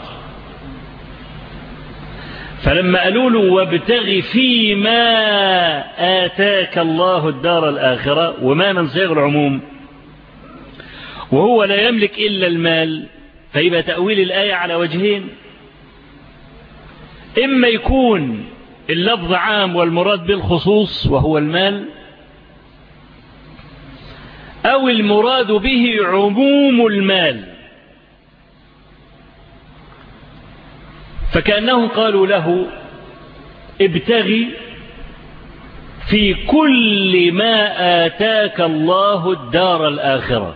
فلما قالوا له وابتغي فيما آتاك الله الدار الآخرة وما من صيغ العموم وهو لا يملك إلا المال فيبقى تأويل الآية على وجهين إما يكون اللفظ عام والمراد بالخصوص وهو المال أو المراد به عموم المال فكأنهم قالوا له ابتغي في كل ما آتاك الله الدار الآخرة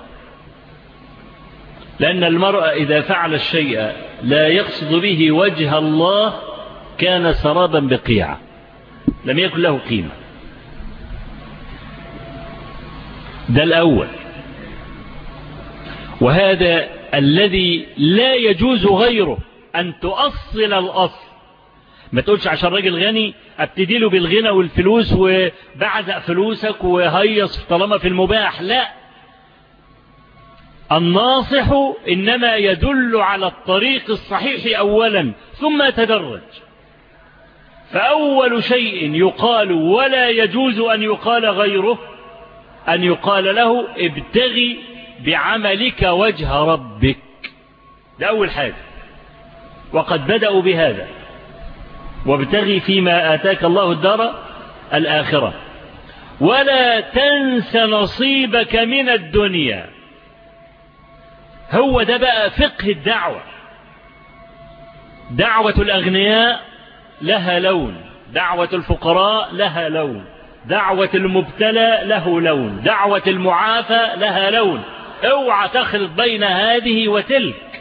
لأن المرأة إذا فعل الشيء لا يقصد به وجه الله كان سرابا بقيعة لم يكن له قيمة ده الأول وهذا الذي لا يجوز غيره أن تؤصل الأصل ما تقولش عشان راجل غني ابتدي له بالغنى والفلوس وبعزق فلوسك وهيص طالما في المباح لا الناصح إنما يدل على الطريق الصحيح أولا ثم يتدرج فأول شيء يقال ولا يجوز أن يقال غيره أن يقال له ابتغي بعملك وجه ربك ده أول حاجة وقد بدأوا بهذا وابتغي فيما آتاك الله الدار الآخرة ولا تنس نصيبك من الدنيا هو ده بقى فقه الدعوة دعوة الأغنياء لها لون دعوة الفقراء لها لون دعوة المبتلى له لون دعوة المعافى لها لون اوعى تخلط بين هذه وتلك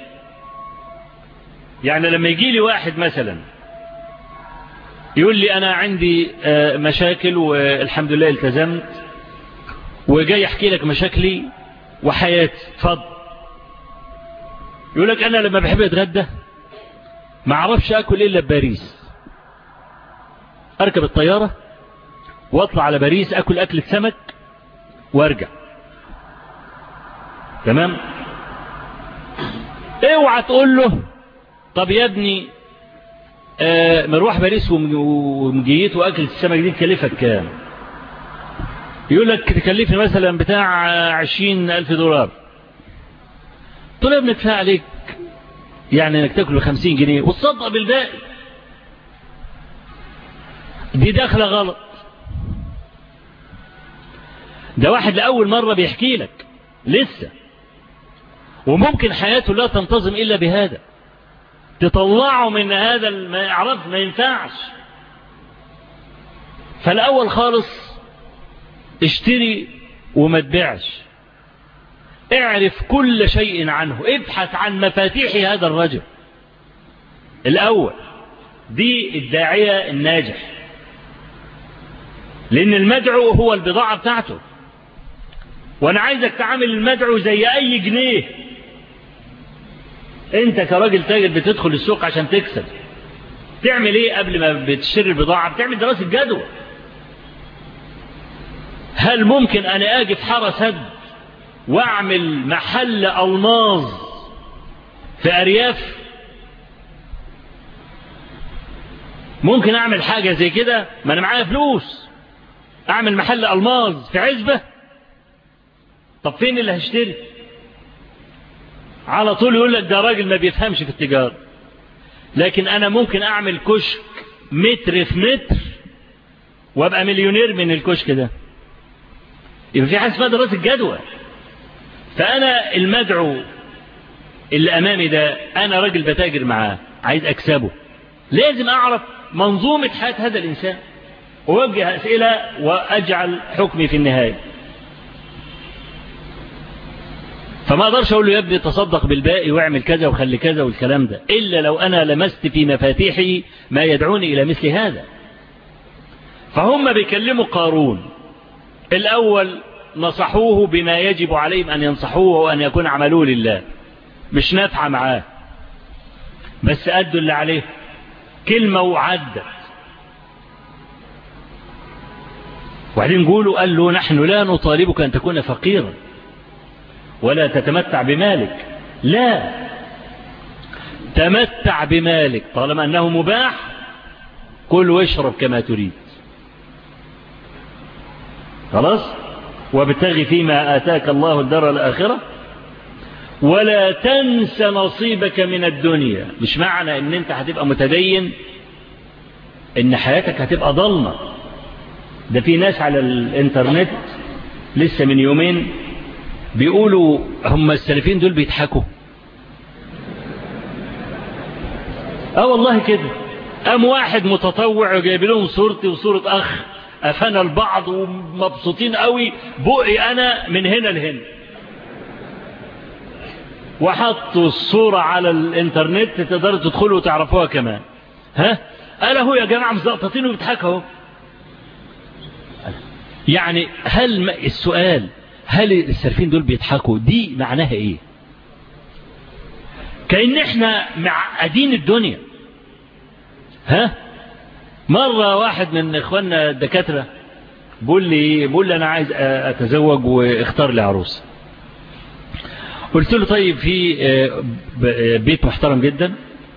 يعني لما يجي لي واحد مثلا يقول لي أنا عندي مشاكل والحمد لله التزمت وجاي يحكي لك مشاكلي وحياتي اتفضل يقول لك أنا لما بحب أتغدى ما اعرفش أكل إلا بباريس أركب الطيارة واطلع على باريس أكل أكلة سمك وارجع تمام اوعى تقول له طب يا ابني آه مروح باريس ومجيت واكل السمك دي تكلفك كام يقول لك تكلفني مثلا بتاع عشرين ألف دولار قلت له يا ابني كفايه عليك يعني انك تاكل بخمسين جنيه وتصدق بالباقي دي داخله غلط ده واحد لأول مرة بيحكي لك لسه وممكن حياته لا تنتظم إلا بهذا تطلعه من هذا ما يعرف ما ينفعش فالأول خالص اشتري وما تبيعش اعرف كل شيء عنه ابحث عن مفاتيح هذا الرجل الأول دي الداعية الناجح لأن المدعو هو البضاعة بتاعته وأنا عايزك تعامل المدعو زي أي جنيه أنت كراجل تاجر بتدخل السوق عشان تكسب تعمل إيه قبل ما بتشتري البضاعة بتعمل دراسة جدوى هل ممكن أنا أجي في حارة سد وأعمل محل ألماظ في أرياف ممكن أعمل حاجة زي كده ما أنا معايا فلوس أعمل محل ألماظ في عزبة طب فين اللي هشتري على طول يقول لك ده راجل ما بيفهمش في التجارة لكن أنا ممكن أعمل كشك متر في متر وأبقى مليونير من الكشك ده يبقى في حاجة اسمها دراسة جدوى فأنا المدعو اللي أمامي ده أنا راجل بتاجر معاه عايز أكسبه لازم أعرف منظومة حياة هذا الإنسان ووجه أسئلة وأجعل حكمي في النهاية فما أقدرش أقول له يا ابني تصدق بالباقي واعمل كذا وخلي كذا والكلام ده إلا لو أنا لمست في مفاتيحي ما يدعوني إلى مثل هذا فهم بيكلموا قارون الأول نصحوه بما يجب عليهم أن ينصحوه وأن يكون عملوه لله مش نافعة معاه بس أدوا اللي عليه كلمة وعدت وبعدين قولوا قال له نحن لا نطالبك أن تكون فقيرا ولا تتمتع بمالك لا تمتع بمالك طالما أنه مباح كل واشرب كما تريد خلاص وابتغي فيما آتاك الله الدار الآخرة ولا تنس نصيبك من الدنيا مش معنى ان انت هتبقى متدين ان حياتك هتبقى ضلمة ده في ناس على الانترنت لسه من يومين بيقولوا هم السلفين دول بيضحكوا اه والله كده قام واحد متطوع وجايب لهم صورتي وصورة اخ افنى البعض ومبسوطين قوي بقي انا من هنا لهنا وحطوا الصورة على الانترنت تقدروا تدخلوا وتعرفوها كمان ها قال هو يا جماعة مزقططين وبيضحكوا يعني هل السؤال هل السرفين دول بيضحكوا دي معناها ايه كأن احنا معقدين الدنيا ها مرة واحد من اخواننا الدكاترة بقول لي بقول لي انا عايز اتزوج واختار لي عروسه قلت له طيب في بيت محترم جدا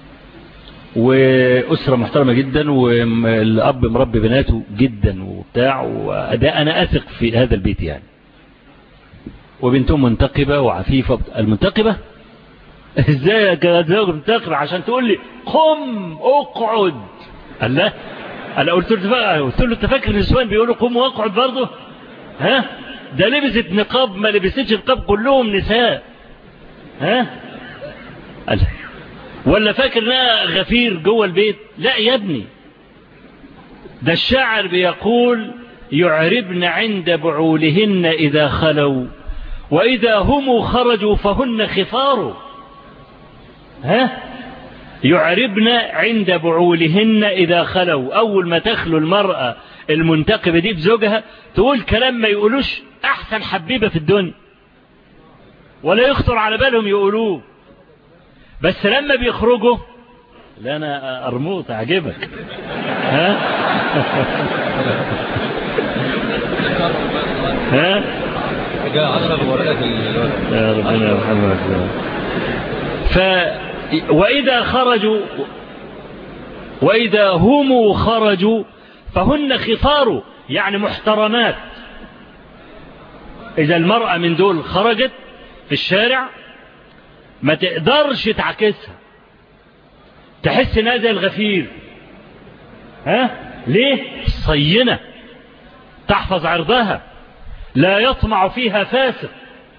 وأسرة محترمة جدا والأب مربي بناته جدا وبتاع وده أنا أثق في هذا البيت يعني وبنتهم منتقبة وعفيفة المنتقبة ازاي اتزوج منتقبة عشان تقول لي قم اقعد قال لا انا قلت له قلت له انت فاكر النسوان بيقولوا قم واقعد برضه ها ده لبست نقاب ما لبستش نقاب كلهم نساء ها قال ولا فاكر انها غفير جوه البيت لا يا ابني ده الشاعر بيقول يعربن عند بعولهن إذا خلوا وإذا هم خرجوا فهن خفار ها يعربن عند بعولهن إذا خلوا أول ما تخلو المرأة المنتقبة دي بزوجها تقول كلام ما يقولوش أحسن حبيبة في الدنيا ولا يخطر على بالهم يقولوه بس لما بيخرجوا لا أنا أرموط أعجبك ها ها جاء عشر ورقات يا ربنا يرحمك ف وإذا خرجوا وإذا هم خرجوا فهن خفار يعني محترمات إذا المرأة من دول خرجت في الشارع ما تقدرش تعكسها تحس انها زي الغفير ها ليه صينة تحفظ عرضها لا يطمع فيها فاسق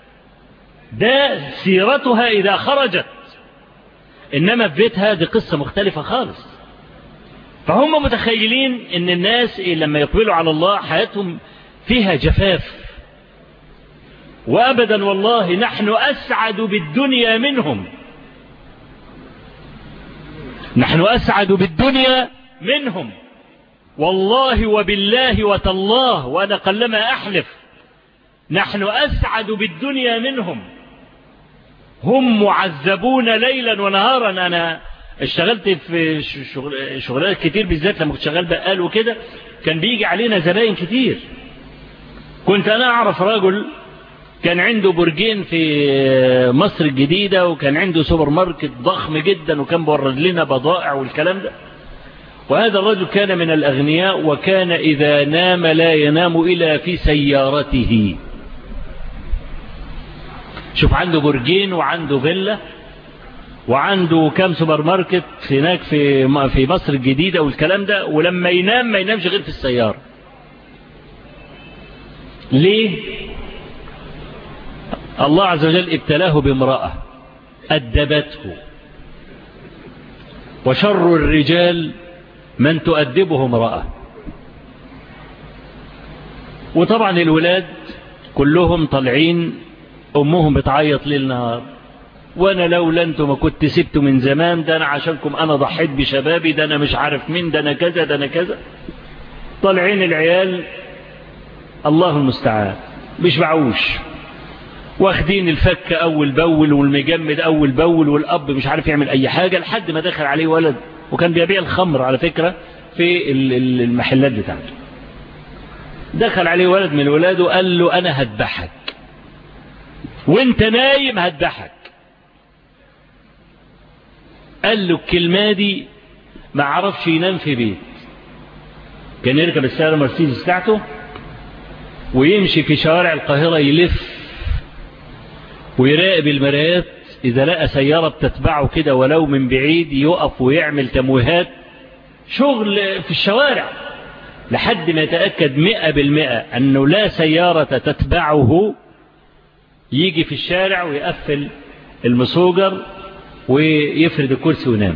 ده سيرتها إذا خرجت إنما في بيتها دي قصة مختلفة خالص فهم متخيلين ان الناس لما يقبلوا على الله حياتهم فيها جفاف وابدا والله نحن اسعد بالدنيا منهم نحن اسعد بالدنيا منهم والله وبالله وتالله وانا قلما احلف نحن اسعد بالدنيا منهم هم معذبون ليلا ونهارا انا اشتغلت في شغل شغلات كتير بالذات لما كنت شغال بقال وكده كان بيجي علينا زباين كتير كنت انا اعرف رجل كان عنده برجين في مصر الجديدة وكان عنده سوبر ماركت ضخم جدا وكان بورد لنا بضائع والكلام ده وهذا الرجل كان من الأغنياء وكان إذا نام لا ينام إلا في سيارته شوف عنده برجين وعنده فيلا وعنده كام سوبر ماركت هناك في في مصر الجديدة والكلام ده ولما ينام ما ينامش غير في السيارة ليه الله عز وجل ابتلاه بامرأة أدبته وشر الرجال من تؤدبه امرأة وطبعا الولاد كلهم طالعين أمهم بتعيط ليل نهار وانا لولا انتم ما كنت سبته من زمان ده انا عشانكم انا ضحيت بشبابي ده انا مش عارف مين ده انا كذا ده انا كذا طالعين العيال الله المستعان مش بعوش واخدين الفك اول باول والمجمد اول باول والاب مش عارف يعمل اي حاجة لحد ما دخل عليه ولد وكان بيبيع الخمر على فكرة في المحلات بتاعته دخل عليه ولد من ولاده قال له انا هذبحك وانت نايم هذبحك قال له الكلمة دي ما عرفش ينام في بيت كان يركب السيارة مرسيدس بتاعته ويمشي في شوارع القاهرة يلف ويراقب المرايات إذا لقى سيارة بتتبعه كده ولو من بعيد يقف ويعمل تمويهات شغل في الشوارع لحد ما يتأكد مئة بالمئة أنه لا سيارة تتبعه يجي في الشارع ويقفل المسوجر ويفرد الكرسي وينام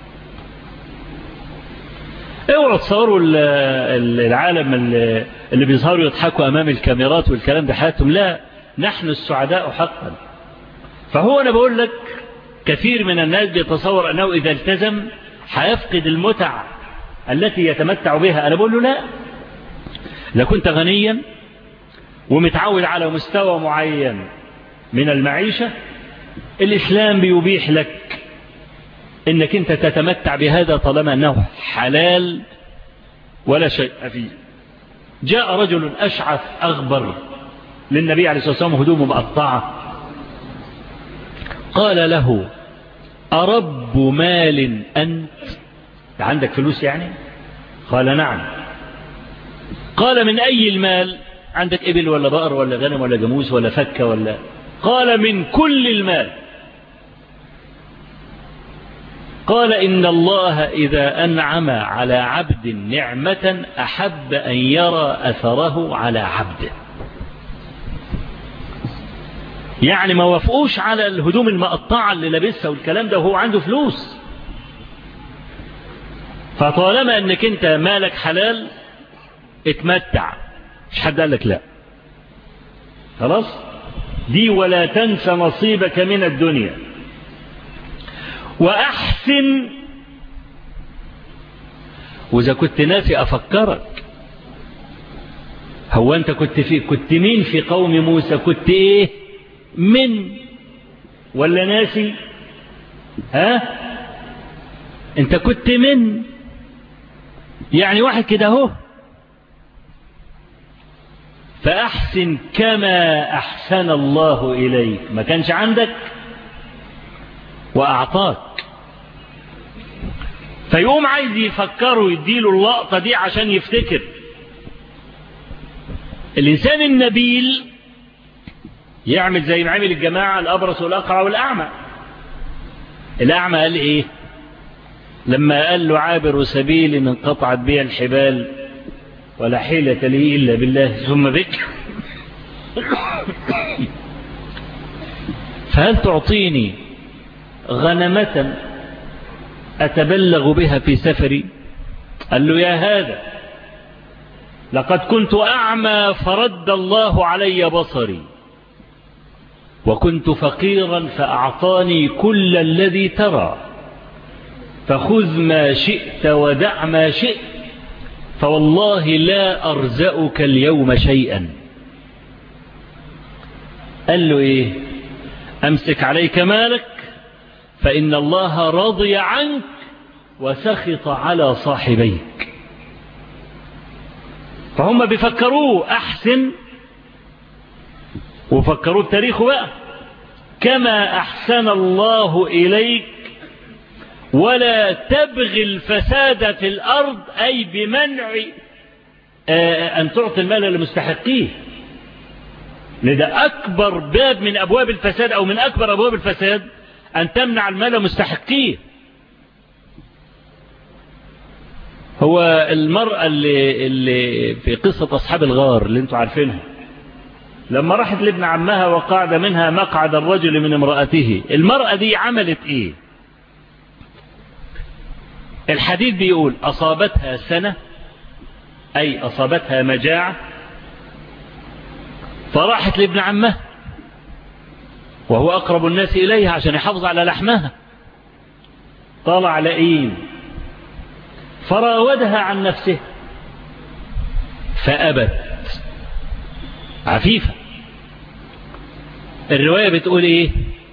اوعوا تصوروا العالم اللي بيظهروا يضحكوا امام الكاميرات والكلام ده حياتهم لا نحن السعداء حقا فهو انا بقول لك كثير من الناس بيتصور انه اذا التزم هيفقد المتع التي يتمتع بها انا بقول له لا لكنت غنيا ومتعود على مستوى معين من المعيشة الإسلام بيبيح لك إنك أنت تتمتع بهذا طالما أنه حلال ولا شيء فيه جاء رجل أشعث أغبر للنبي عليه الصلاة والسلام هدومه مقطعة قال له أرب مال أنت عندك فلوس يعني قال نعم قال من أي المال عندك إبل ولا بقر ولا غنم ولا جاموس ولا فكة ولا قال من كل المال قال إن الله إذا أنعم على عبد نعمة أحب أن يرى أثره على عبده يعني ما وافقوش على الهدوم المقطعة اللي لابسها والكلام ده وهو عنده فلوس فطالما انك انت مالك حلال اتمتع مش حد قال لك لا خلاص دي ولا تنسى نصيبك من الدنيا وأحسن وإذا كنت ناسي أفكرك هو أنت كنت في كنت مين في قوم موسى كنت إيه من ولا ناسي ها أنت كنت من يعني واحد كده اهو فأحسن كما أحسن الله إليك ما كانش عندك وأعطاك فيقوم عايز يفكروا يديله اللقطة دي عشان يفتكر الإنسان النبيل يعمل زي ما عمل الجماعة الأبرص والأقرع والأعمى الأعمى قال إيه لما قال له عابر سبيل إن انقطعت بي الحبال ولا حيلة لي إلا بالله ثم بك فهل تعطيني غنمة أتبلغ بها في سفري قال له يا هذا لقد كنت أعمى فرد الله علي بصري وكنت فقيرا فأعطاني كل الذي ترى فخذ ما شئت ودع ما شئت فوالله لا أرزأك اليوم شيئا قال له إيه أمسك عليك مالك فإن الله رضي عنك وسخط على صاحبيك فهم بيفكروه أحسن وفكروه بتاريخه بقى كما أحسن الله إليك ولا تبغي الفساد في الأرض أي بمنع أن تعطي المال لمستحقيه لذا أكبر باب من أبواب الفساد أو من أكبر أبواب الفساد أن تمنع المال مستحقيه هو المرأة اللي, اللي في قصة أصحاب الغار اللي انتوا عارفينها لما راحت لابن عمها وقعد منها مقعد الرجل من امرأته المرأة دي عملت ايه الحديث بيقول أصابتها سنة أي أصابتها مجاعة فراحت لابن عمها وهو أقرب الناس إليها عشان يحافظ على لحمها طالع لئيم فراودها عن نفسه فأبت عفيفة الرواية بتقول ايه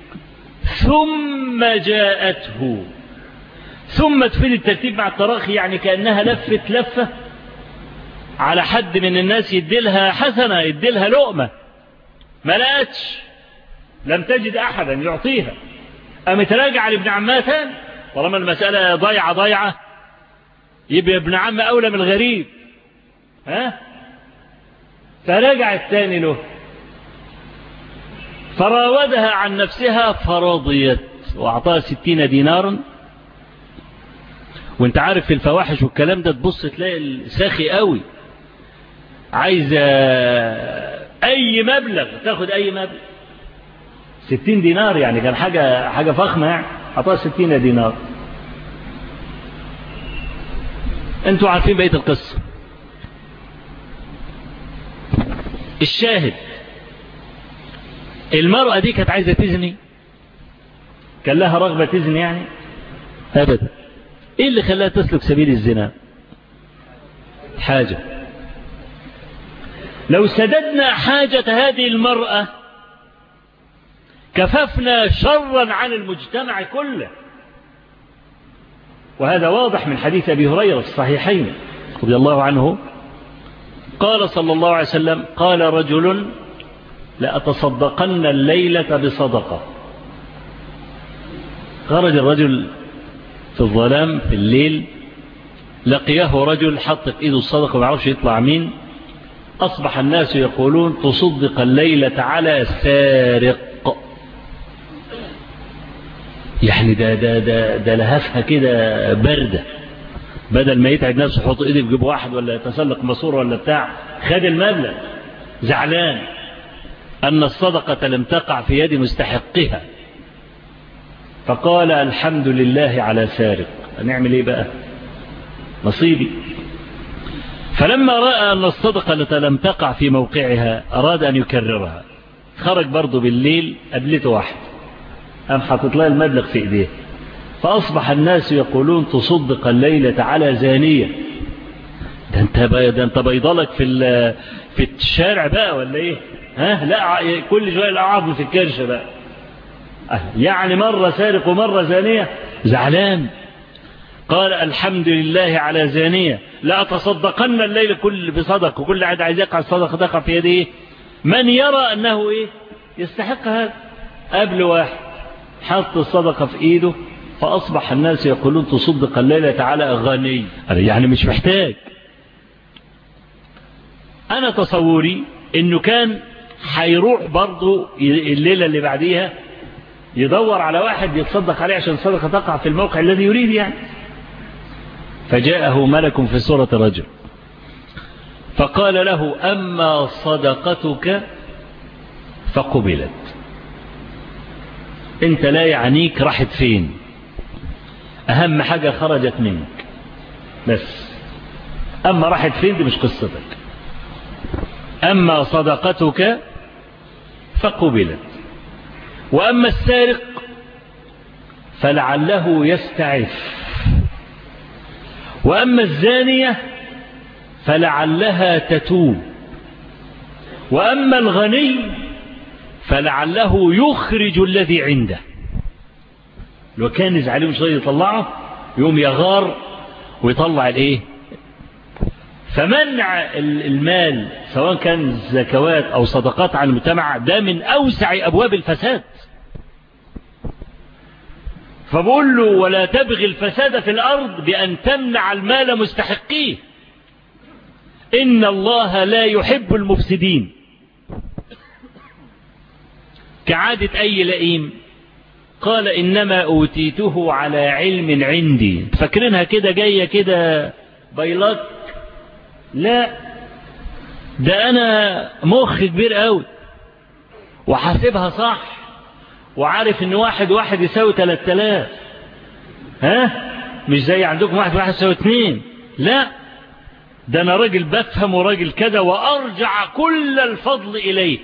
ثم جاءته ثم تفيد الترتيب مع التراخي يعني كأنها لفت لفة على حد من الناس يديلها حسنة يديلها لقمة ما لقتش لم تجد أحدا يعطيها قامت راجعة لابن عمها تاني طالما المسألة ضيعة ضيعة يبقى ابن عم أولى من الغريب ها فرجعت تاني له فراودها عن نفسها فرضيت وأعطاها ستين دينارا وانت عارف في الفواحش والكلام ده تبص تلاقي الساخي قوي عايزة أي مبلغ تاخد أي مبلغ ستين دينار يعني كان حاجة, حاجة فخمة يعني أعطاها ستين دينار انتوا عارفين بقية القصة الشاهد المرأة دي كانت عايزة تزني كان لها رغبة تزني يعني أبدا إيه اللي خلاها تسلك سبيل الزنا حاجة لو سددنا حاجة هذه المرأة كففنا شرا عن المجتمع كله وهذا واضح من حديث أبي هريرة في الصحيحين رضي الله عنه قال صلى الله عليه وسلم قال رجل لأتصدقن الليلة بصدقة خرج الرجل في الظلام في الليل لقيه رجل حط في ايده الصدقة وما يعرفش يطلع مين أصبح الناس يقولون تصدق الليلة على سارق يعني ده ده ده ده لهفها كده باردة بدل ما يتعب نفسه يحط ايده في جيب واحد ولا يتسلق ماسوره ولا بتاع خد المبلغ زعلان أن الصدقة لم تقع في يد مستحقها فقال الحمد لله على سارق نعمل ايه بقى نصيبي فلما رأى أن الصدقة التي لم تقع في موقعها أراد أن يكررها خرج برضه بالليل قابلته واحد قام حاطط لها المبلغ في ايديه فأصبح الناس يقولون تصدق الليلة على زانية ده انت ده انت بيضلك في في الشارع بقى ولا ايه ها لا كل شويه العظم في الكرشه بقى يعني مرة سارق ومرة زانية زعلان قال الحمد لله على زانية لا أتصدقن الليل كل بصدق وكل عاد عايز يقع الصدق دقع في يده من يرى أنه إيه يستحق هذا قبل واحد حط الصدقة في إيده فأصبح الناس يقولون تصدق الليلة على غني يعني مش محتاج أنا تصوري إنه كان هيروح برضه الليلة اللي بعديها يدور على واحد يتصدق عليه عشان الصدقة تقع في الموقع الذي يريد يعني فجاءه ملك في سورة الرجل فقال له أما صدقتك فقبلت انت لا يعنيك راحت فين أهم حاجة خرجت منك بس أما راحت فين دي مش قصتك أما صدقتك فقبلت وأما السارق فلعله يستعف وأما الزانية فلعلها تتوب وأما الغني فلعله يخرج الذي عنده لو كان نزع عليهم شوية يطلعه يوم يغار ويطلع الايه فمنع المال سواء كان زكوات أو صدقات على المجتمع ده من أوسع أبواب الفساد فبقول له ولا تبغي الفساد في الأرض بأن تمنع المال مستحقيه إن الله لا يحب المفسدين كعادة أي لئيم قال إنما أوتيته على علم عندي فاكرينها كده جاية كده بيلات لا ده أنا مخ كبير قوي وحاسبها صح وعارف ان واحد واحد يساوي تلات تلاف ها مش زي عندكم واحد واحد يساوي اتنين لا ده انا راجل بفهم وراجل كذا وارجع كل الفضل اليه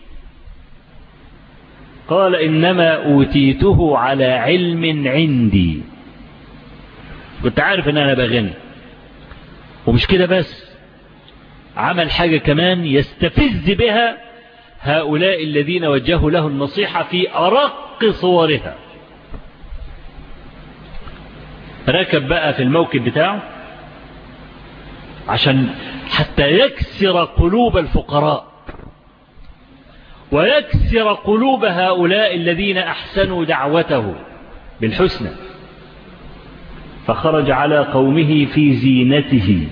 قال انما اوتيته على علم عندي كنت عارف ان انا بغني ومش كده بس عمل حاجة كمان يستفز بها هؤلاء الذين وجهوا له النصيحة في أرق صورها ركب بقى في الموكب بتاعه عشان حتى يكسر قلوب الفقراء ويكسر قلوب هؤلاء الذين أحسنوا دعوته بالحسنى فخرج على قومه في زينته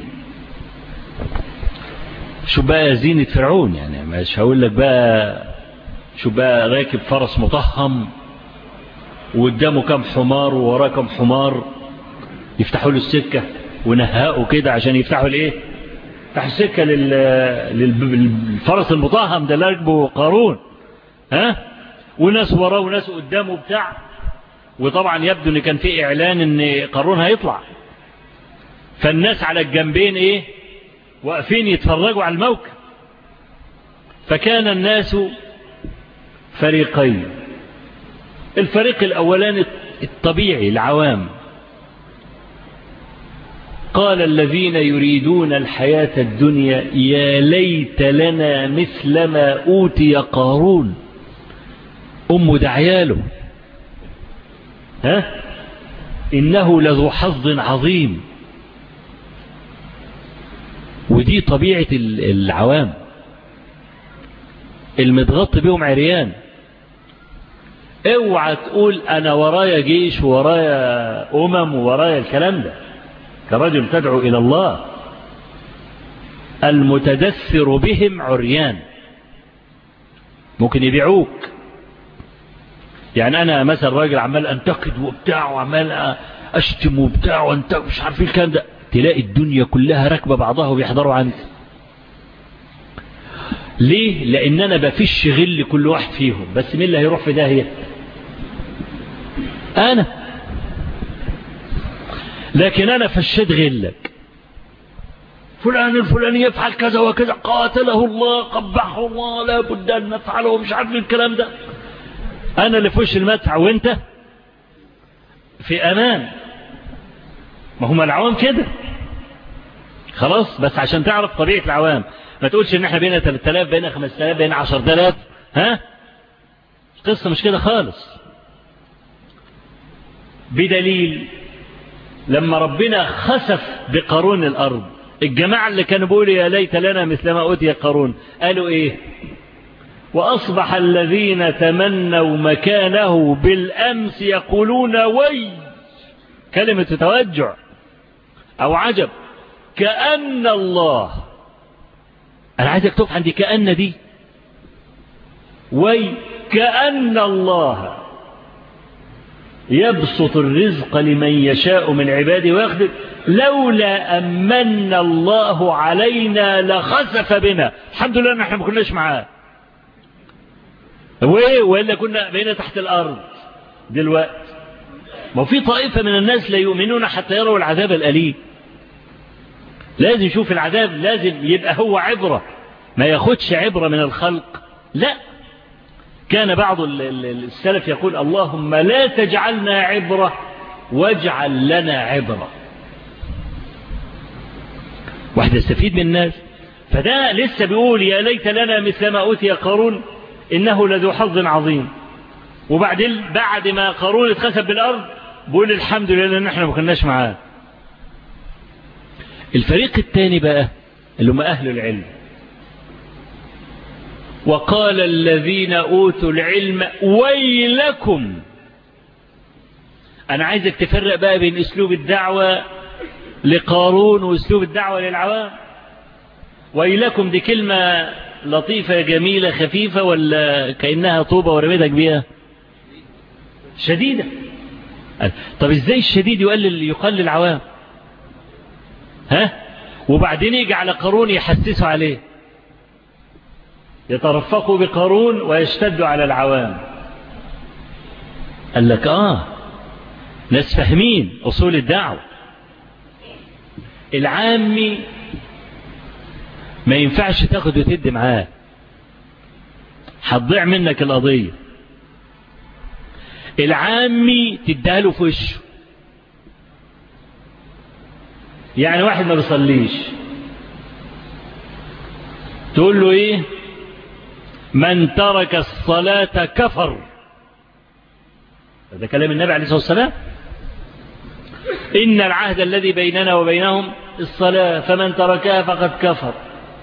شو بقى زينة فرعون يعني مش هقول لك بقى شو بقى راكب فرس مطهم وقدامه كم حمار ووراه كم حمار يفتحوا له السكة ونهقوا كده عشان يفتحوا الايه يفتحوا السكة لل... للفرس المطهم ده اللي راكبه قارون ها وناس وراه وناس قدامه بتاع وطبعا يبدو ان كان في اعلان ان قارون هيطلع فالناس على الجنبين ايه واقفين يتفرجوا على الموكب فكان الناس فريقين الفريق الأولاني الطبيعي العوام قال الذين يريدون الحياة الدنيا يا ليت لنا مثل ما أوتي قارون أم دعياله ها إنه لذو حظ عظيم ودي طبيعة العوام المتغطي بهم عريان اوعى تقول انا ورايا جيش ورايا امم ورايا الكلام ده كرجل تدعو الى الله المتدثر بهم عريان ممكن يبيعوك يعني انا مثلا راجل عمال انتقد وبتاع وعمال اشتم وبتاع وانت مش عارف ايه الكلام ده تلاقي الدنيا كلها راكبه بعضها وبيحضروا عندي ليه لان انا بفش غل كل واحد فيهم بس مين اللي هيروح في داهيه انا لكن انا فشيت غلك فلان الفلاني يفعل كذا وكذا قاتله الله قبحه الله لا بد أن نفعله مش عارف الكلام ده أنا اللي في وش المدفع وأنت في أمان ما هم العوام كده خلاص بس عشان تعرف طبيعة العوام ما تقولش ان احنا بينا 3000 بينا 5000 بينا 10000 ها القصة مش كده خالص بدليل لما ربنا خسف بقارون الأرض الجماعة اللي كانوا بيقولوا يا ليت لنا مثل ما أوتي قارون قالوا إيه وأصبح الذين تمنوا مكانه بالأمس يقولون وي كلمة توجع أو عجب كأن الله أنا عايزك تقف عندي كأن دي وي كأن الله يبسط الرزق لمن يشاء من عباده ويخدم لولا أمن الله علينا لخسف بنا الحمد لله نحن ما كناش معاه وايه وإلا كنا بينا تحت الأرض دلوقتي ما في طائفة من الناس لا يؤمنون حتى يروا العذاب الأليم لازم يشوف العذاب لازم يبقى هو عبرة ما ياخدش عبرة من الخلق لا كان بعض السلف يقول اللهم لا تجعلنا عبرة واجعل لنا عبرة واحد يستفيد من الناس فده لسه بيقول يا ليت لنا مثل ما أوتي قارون إنه لذو حظ عظيم وبعدين بعد ما قارون اتخسف بالأرض بيقول الحمد لله ان احنا ما كناش معاه الفريق الثاني بقى اللي هم أهل العلم وقال الذين أوتوا العلم ويلكم أنا عايزك تفرق بقى بين أسلوب الدعوة لقارون وأسلوب الدعوة للعوام ويلكم دي كلمة لطيفة جميلة خفيفة ولا كأنها طوبة ورميتك بيها شديدة طب ازاي الشديد يقلل يقلل العوام ها وبعدين يجي على قارون يحسسوا عليه يترفقوا بقارون ويشتدوا على العوام قال لك آه ناس فاهمين أصول الدعوة العامي ما ينفعش تاخد وتدي معاه هتضيع منك القضية العامي تديها في وشه يعني واحد ما بيصليش تقول له ايه من ترك الصلاة كفر هذا كلام النبي عليه الصلاة والسلام إن العهد الذي بيننا وبينهم الصلاة فمن تركها فقد كفر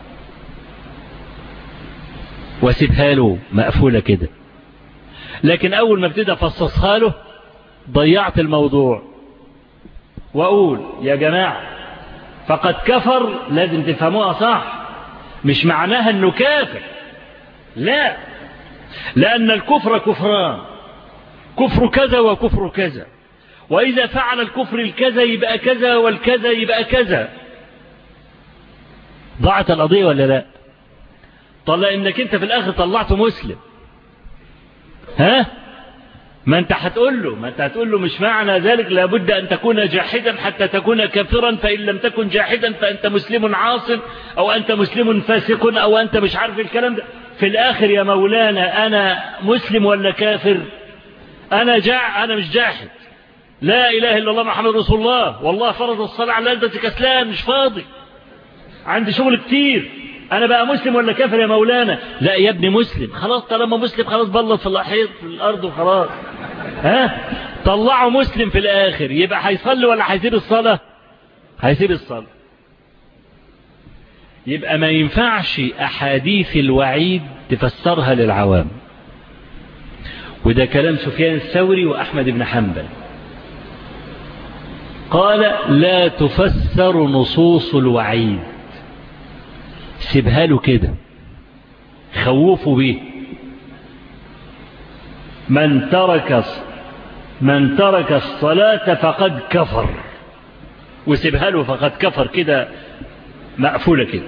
وسيبها له مقفولة كده لكن أول ما ابتدى فصصها له ضيعت الموضوع وأقول يا جماعة فقد كفر لازم تفهموها صح مش معناها أنه كافر لا لأن الكفر كفران كفر كذا وكفر كذا وإذا فعل الكفر الكذا يبقى كذا والكذا يبقى كذا ضاعت القضية ولا لا طلع انك انت في الاخر طلعته مسلم ها ما انت هتقول له ما انت هتقول له مش معنى ذلك لابد ان تكون جاحدا حتى تكون كافرا فان لم تكن جاحدا فانت مسلم عاصم او انت مسلم فاسق او انت مش عارف الكلام ده في الاخر يا مولانا انا مسلم ولا كافر انا جاع انا مش جاحد لا اله الا الله محمد رسول الله والله فرض الصلاة على لذة كسلان مش فاضي عندي شغل كتير انا بقى مسلم ولا كافر يا مولانا لا يا ابني مسلم خلاص طالما مسلم خلاص بلط في الحيط في الارض وخلاص ها طلعوا مسلم في الاخر يبقى هيصلي ولا هيسيب الصلاة هيسيب الصلاة يبقى ما ينفعش احاديث الوعيد تفسرها للعوام وده كلام سفيان الثوري واحمد بن حنبل قال لا تفسر نصوص الوعيد سيبها له كده خوفوا به من ترك من ترك الصلاة فقد كفر وسيبها له فقد كفر كده مقفولة كده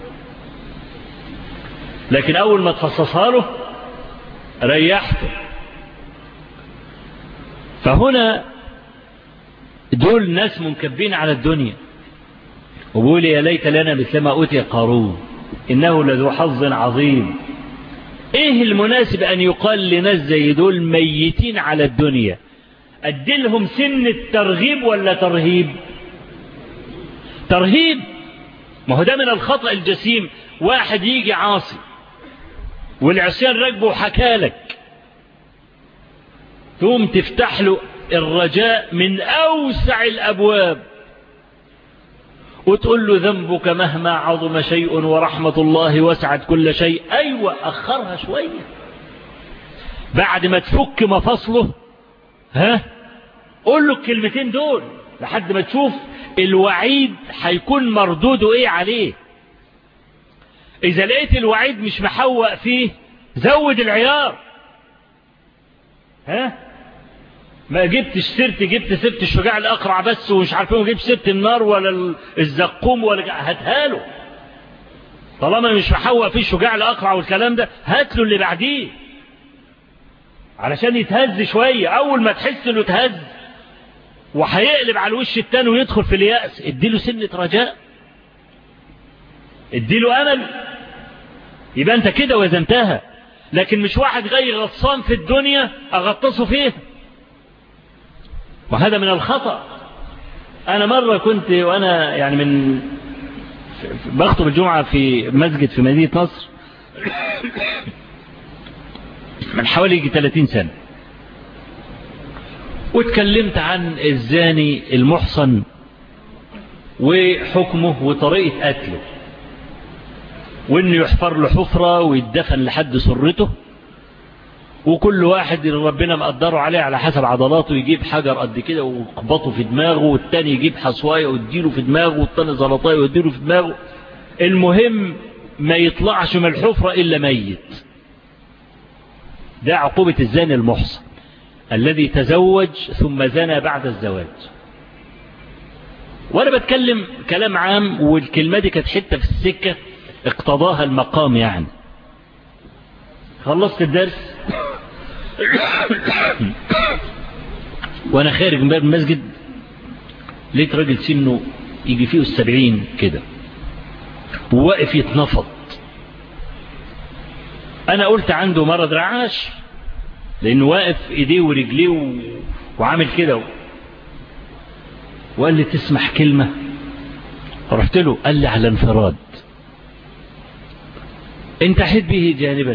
لكن أول ما تفصصها له ريحته فهنا دول ناس منكبين على الدنيا وبيقول يا ليت لنا مثل ما أوتي قارون إنه لذو حظ عظيم إيه المناسب أن يقال لناس زي دول ميتين على الدنيا أدلهم سن الترغيب ولا ترهيب ترهيب ما هو ده من الخطأ الجسيم واحد يجي عاصي والعصيان راكبه وحكالك ثم تفتح له الرجاء من أوسع الأبواب وتقول له ذنبك مهما عظم شيء ورحمة الله وسعت كل شيء أيوة أخرها شوية بعد ما تفك مفصله ها قول له الكلمتين دول لحد ما تشوف الوعيد هيكون مردوده ايه عليه اذا لقيت الوعيد مش محوق فيه زود العيار ها ما جبتش سيرت جبت سيرت الشجاع الاقرع بس ومش عارفين ما جبت سيرت النار ولا الزقوم ولا هاتها له طالما مش محوق فيه الشجاع الاقرع والكلام ده هات له اللي بعديه علشان يتهز شويه اول ما تحس انه اتهز وهيقلب على الوش التاني ويدخل في اليأس اديله سنة رجاء اديله امل يبقى انت كده وزنتها لكن مش واحد غير غطسان في الدنيا اغطسه فيها وهذا من الخطأ انا مرة كنت وانا يعني من بخطب الجمعة في مسجد في مدينة نصر من حوالي 30 سنة واتكلمت عن الزاني المحصن وحكمه وطريقة قتله وانه يحفر له حفرة ويدفن لحد سرته وكل واحد ربنا مقدره عليه على حسب عضلاته يجيب حجر قد كده ويخبطه في دماغه والتاني يجيب حصوايه ويديله في دماغه والتاني زلطايه ويديله في دماغه المهم ما يطلعش من الحفرة إلا ميت ده عقوبة الزاني المحصن الذي تزوج ثم زنى بعد الزواج وانا بتكلم كلام عام والكلمة دي كانت حتة في السكة اقتضاها المقام يعني خلصت الدرس وانا خارج من باب المسجد لقيت راجل سنه يجي فيه السبعين كده وواقف يتنفض انا قلت عنده مرض رعاش لانه واقف ايديه ورجليه و... وعامل كده و... وقال لي تسمح كلمة رحت له قال لي على انفراد انت حد به جانبا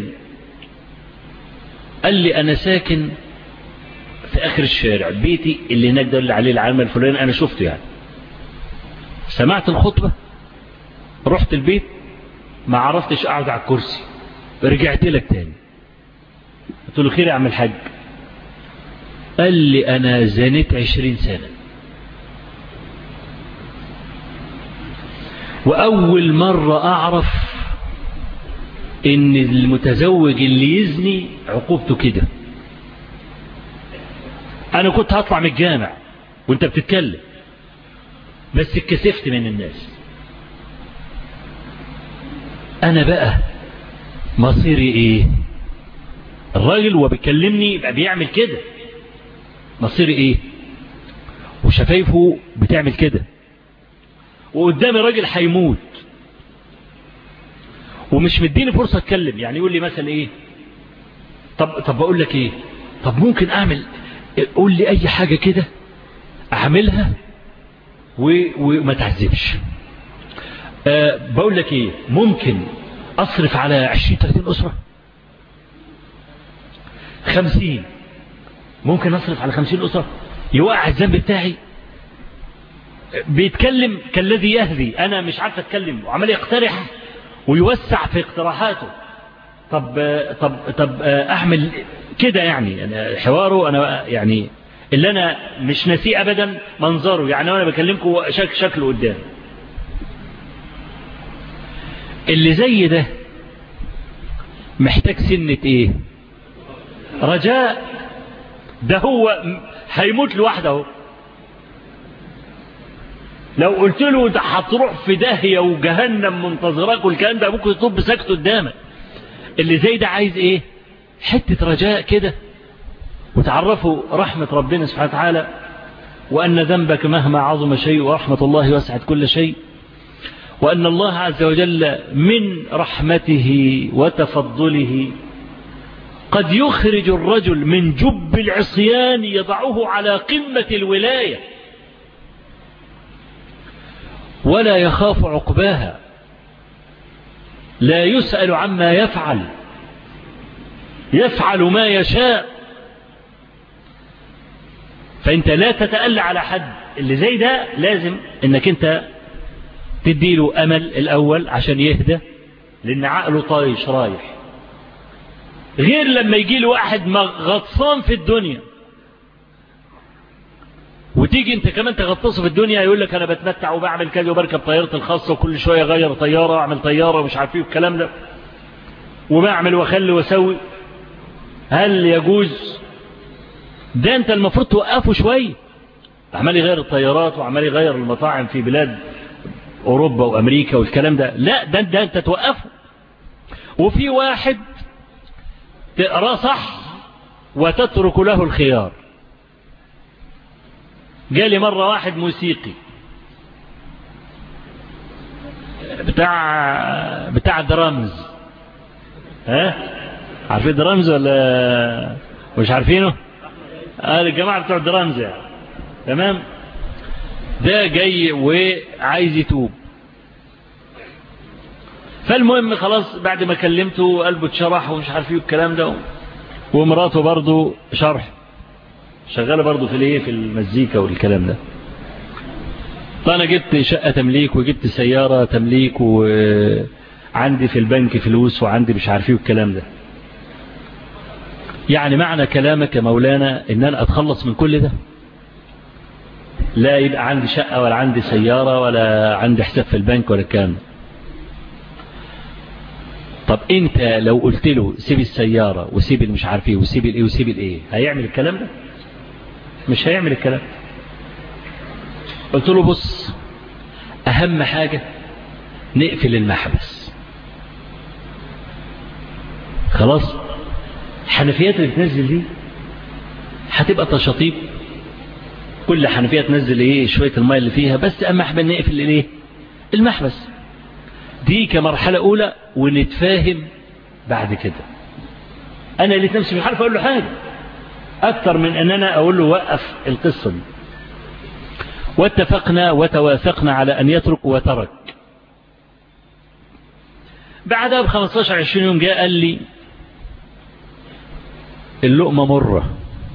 قال لي انا ساكن في اخر الشارع بيتي اللي هناك ده اللي عليه العلم الفلاني انا شفته يعني سمعت الخطبة رحت البيت ما عرفتش اقعد على الكرسي رجعت لك تاني قلت له خير يا عم الحاج قال لي انا زنيت عشرين سنة واول مرة اعرف ان المتزوج اللي يزني عقوبته كده انا كنت هطلع من الجامع وانت بتتكلم بس اتكسفت من الناس انا بقى مصيري ايه الراجل وبيكلمني يبقى بيعمل كده مصيري ايه وشفايفه بتعمل كده وقدامي راجل هيموت ومش مديني فرصة اتكلم يعني يقول لي مثلا ايه طب طب بقول لك ايه طب ممكن اعمل قول لي اي حاجة كده اعملها وما تعذبش أه بقول لك ايه ممكن اصرف على 20 30 اسرة خمسين ممكن اصرف على خمسين اسرة يوقع الذنب بتاعي بيتكلم كالذي يهذي انا مش عارف اتكلم وعمال يقترح ويوسع في اقتراحاته طب طب طب اعمل كده يعني حواره انا يعني اللي انا مش ناسيه ابدا منظره يعني وانا بكلمكم شك شكله قدام اللي زي ده محتاج سنة ايه رجاء ده هو هيموت لوحده لو قلت له ده هتروح في داهية وجهنم منتظرك والكلام ده ممكن يطب سكت قدامك اللي زي ده عايز ايه حتة رجاء كده وتعرفوا رحمة ربنا سبحانه وتعالى وأن ذنبك مهما عظم شيء ورحمة الله وسعت كل شيء وأن الله عز وجل من رحمته وتفضله قد يخرج الرجل من جب العصيان يضعه على قمة الولاية ولا يخاف عقباها لا يسأل عما يفعل يفعل ما يشاء فانت لا تتألى على حد اللي زي ده لازم انك انت تديله امل الاول عشان يهدى لان عقله طايش رايح غير لما يجي له واحد غطسان في الدنيا وتيجي انت كمان تغطسه في الدنيا يقول لك انا بتمتع وبعمل كذا وبركب طيارتي الخاصه وكل شويه اغير طياره واعمل طياره ومش عارف ايه الكلام ده وبعمل واخلي واسوي هل يجوز ده انت المفروض توقفه شويه عمال يغير الطيارات وعمال يغير المطاعم في بلاد اوروبا وامريكا والكلام ده لا ده, ده انت توقفه وفي واحد تقراه صح وتترك له الخيار جالي مرة واحد موسيقي بتاع بتاع درامز ها عارفين درامز ولا مش عارفينه قال الجماعة بتوع درامز يعني تمام ده جاي وعايز يتوب فالمهم خلاص بعد ما كلمته قلبه اتشرح ومش عارف ايه الكلام ده ومراته برضه شرح شغاله برضه في الايه في المزيكا والكلام ده فانا جبت شقه تمليك وجبت سياره تمليك وعندي في البنك فلوس وعندي مش عارف ايه والكلام ده يعني معنى كلامك يا مولانا ان انا اتخلص من كل ده لا يبقى عندي شقه ولا عندي سياره ولا عندي حساب في البنك ولا الكلام ده طب انت لو قلت له سيب السيارة وسيب المش عارف ايه وسيب الايه وسيب الايه هيعمل الكلام ده مش هيعمل الكلام قلت له بص اهم حاجة نقفل المحبس خلاص حنفيات اللي بتنزل دي هتبقى تشاطيب كل حنفية تنزل ايه شوية الماء اللي فيها بس اما احنا نقفل الايه المحبس دي كمرحلة أولى ونتفاهم بعد كده أنا اللي نفسي مش عارف أقول له حاجة أكثر من أن أنا أقول له وقف القصة دي واتفقنا وتوافقنا على أن يترك وترك بعدها ب 15 20 يوم جاء قال لي اللقمة مرة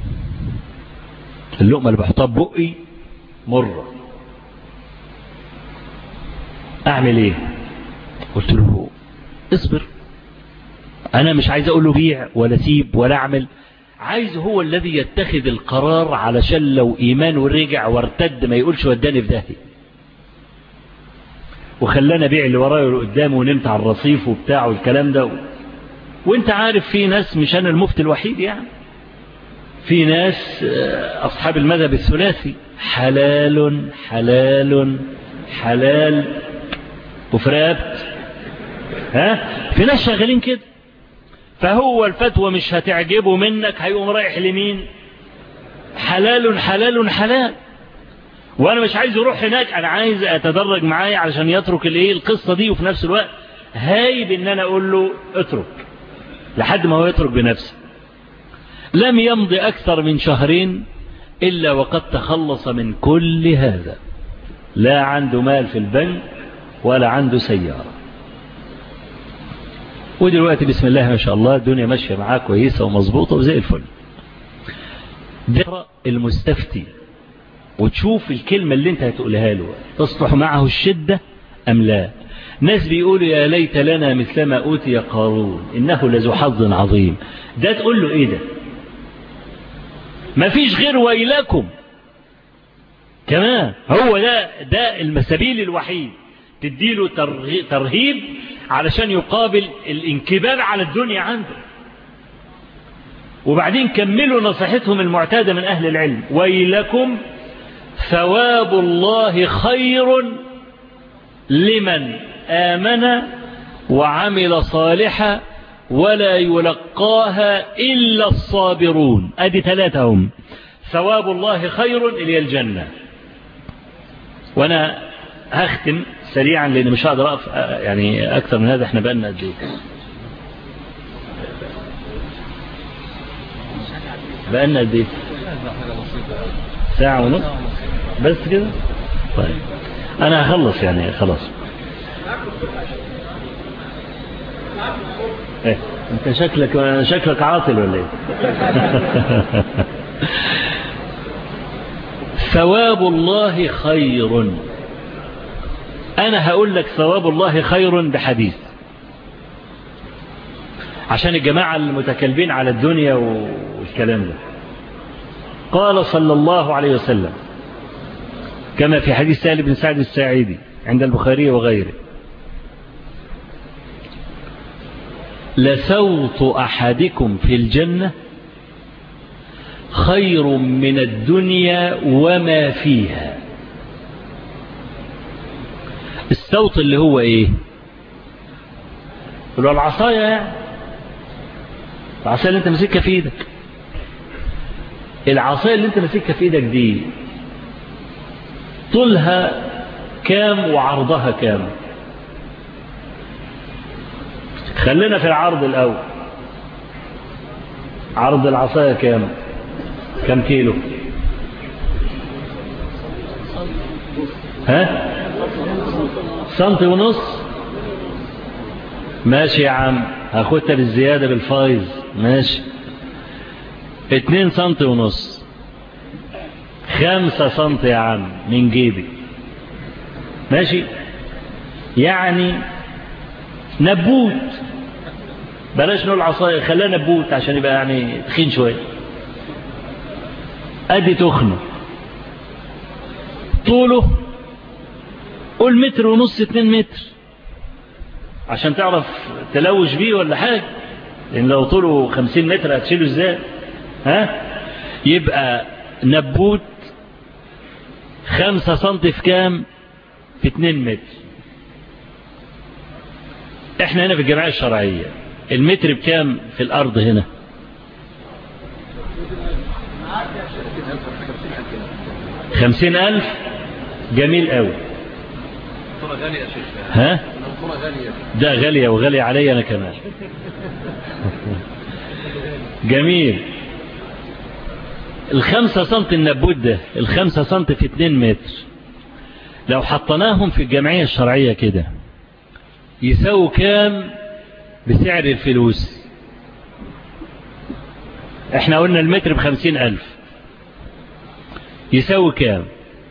اللقمة اللي بحطها ببقي مرة أعمل إيه قلت له اصبر أنا مش عايز أقول له بيع ولا سيب ولا أعمل عايز هو الذي يتخذ القرار علشان لو إيمانه رجع وارتد ما يقولش وداني في داهية وخلانا بيع اللي ورايا واللي قدامه ونمت على الرصيف وبتاع والكلام ده و... وانت عارف في ناس مش أنا المفتي الوحيد يعني في ناس أصحاب المذهب الثلاثي حلال حلال حلال وفرابت ها في ناس شغالين كده فهو الفتوى مش هتعجبه منك هيقوم رايح لمين حلال حلال حلال وانا مش عايز يروح هناك انا عايز اتدرج معايا علشان يترك الايه القصه دي وفي نفس الوقت هايب ان انا اقول له اترك لحد ما هو يترك بنفسه لم يمضي اكثر من شهرين الا وقد تخلص من كل هذا لا عنده مال في البنك ولا عنده سياره ودلوقتي بسم الله ما شاء الله الدنيا ماشية معاه كويسة ومظبوطة وزي الفل ده المستفتي وتشوف الكلمة اللي انت هتقولها له تصلح معه الشدة أم لا ناس بيقولوا يا ليت لنا مثل ما أوتي قارون إنه لذو حظ عظيم ده تقول له إيه ده ما فيش غير ويلكم كمان هو ده ده المسابيل الوحيد تديله ترهيب علشان يقابل الانكباب على الدنيا عنده وبعدين كملوا نصيحتهم المعتادة من أهل العلم ويلكم ثواب الله خير لمن آمن وعمل صالحا ولا يلقاها إلا الصابرون أدي ثلاثة هم ثواب الله خير إلى الجنة وأنا هختم سريعا لان مش هقدر اقف يعني اكثر من هذا احنا بقالنا قد ايه بقالنا قد ايه ساعة ونص بس كده طيب انا هخلص يعني خلاص ايه انت شكلك شكلك عاطل ولا ايه ثواب الله خير انا هقول لك ثواب الله خير بحديث عشان الجماعة المتكلمين على الدنيا والكلام ده قال صلى الله عليه وسلم كما في حديث سهل بن سعد الساعدي عند البخاري وغيره لسوط أحدكم في الجنة خير من الدنيا وما فيها الصوت اللي هو ايه اللي هو العصاية يعني العصاية اللي انت ماسكها في ايدك العصاية اللي انت ماسكها في ايدك دي طولها كام وعرضها كام خلينا في العرض الاول عرض العصاية كام كم كيلو ها سنتي ونص ماشي يا عم هاخدها بالزيادة بالفايز ماشي اتنين سنتي ونص خمسة سنتي يا عم من جيبي ماشي يعني نبوت بلاش نقول عصاية خليها نبوت عشان يبقى يعني تخين شوية ادي تخنه طوله قول متر ونص اتنين متر عشان تعرف تلوش بيه ولا حاجة لان لو طوله خمسين متر هتشيله ازاي ها يبقى نبوت خمسة سنتي في كام في اتنين متر احنا هنا في الجمعية الشرعية المتر بكام في الارض هنا خمسين ألف جميل قوي ها ده غالية وغالية علي أنا كمان جميل الخمسة سنت النبوت ده الخمسة سنت في اتنين متر لو حطناهم في الجمعية الشرعية كده يساووا كام بسعر الفلوس احنا قلنا المتر بخمسين ألف يساوي كام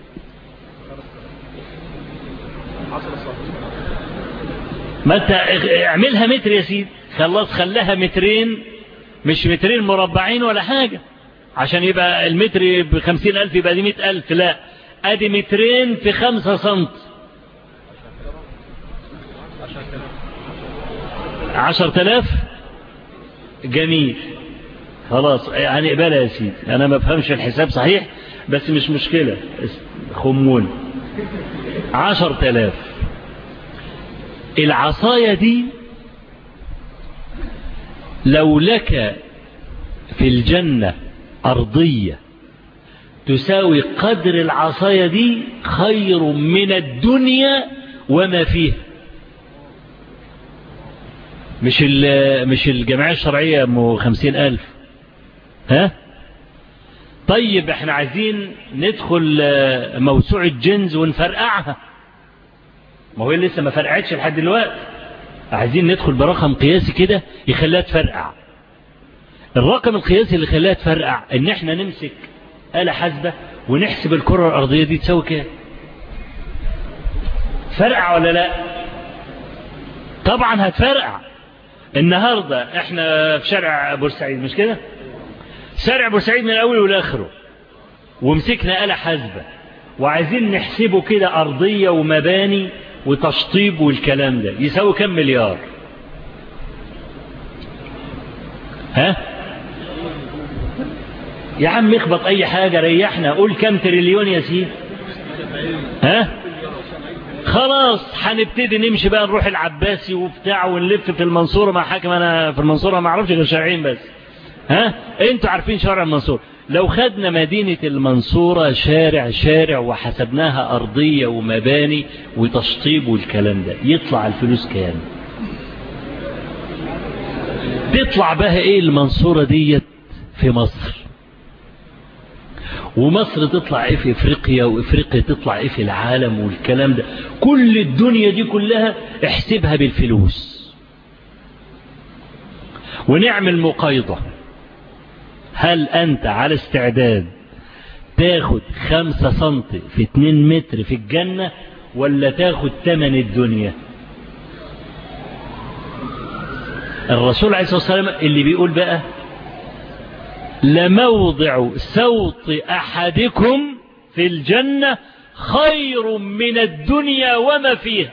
ما انت اعملها متر يا سيدي خلاص خلاها مترين مش مترين مربعين ولا حاجة عشان يبقى المتر بخمسين ألف يبقى دي مئة ألف لا ادي مترين في خمسة سنت عشر تلاف جميل خلاص هنقبلها يا سيدي انا ما بفهمش الحساب صحيح بس مش مشكلة خمون عشر تلاف العصاية دي لو لك في الجنة أرضية تساوي قدر العصاية دي خير من الدنيا وما فيها مش مش الجمعية الشرعية ام خمسين ألف ها طيب احنا عايزين ندخل موسوعة جنز ونفرقعها ما هو لسه ما فرقعتش لحد دلوقتي عايزين ندخل برقم قياسي كده يخليها تفرقع الرقم القياسي اللي خلاها تفرقع ان احنا نمسك آلة حاسبة ونحسب الكرة الأرضية دي تساوي كام فرقع ولا لا طبعا هتفرقع النهاردة احنا في شارع بورسعيد مش كده شارع بورسعيد من الأول والآخره ومسكنا آلة حاسبة وعايزين نحسبه كده أرضية ومباني وتشطيب والكلام ده يساوي كم مليار ها يا عم اخبط اي حاجة ريحنا قول كم تريليون يا سيدي ها خلاص هنبتدي نمشي بقى نروح العباسي وبتاع ونلف في المنصورة مع حاكم انا في المنصورة ما اعرفش غير شارعين بس ها انتوا عارفين شارع المنصورة لو خدنا مدينة المنصورة شارع شارع وحسبناها أرضية ومباني وتشطيب والكلام ده يطلع الفلوس كام تطلع بها ايه المنصورة ديت في مصر ومصر تطلع ايه في افريقيا وافريقيا تطلع ايه في العالم والكلام ده كل الدنيا دي كلها احسبها بالفلوس ونعمل مقايضة هل انت على استعداد تاخد خمسة سنتي في اتنين متر في الجنة ولا تاخد تمن الدنيا الرسول عليه الصلاة والسلام اللي بيقول بقى لموضع سوط أحدكم في الجنة خير من الدنيا وما فيها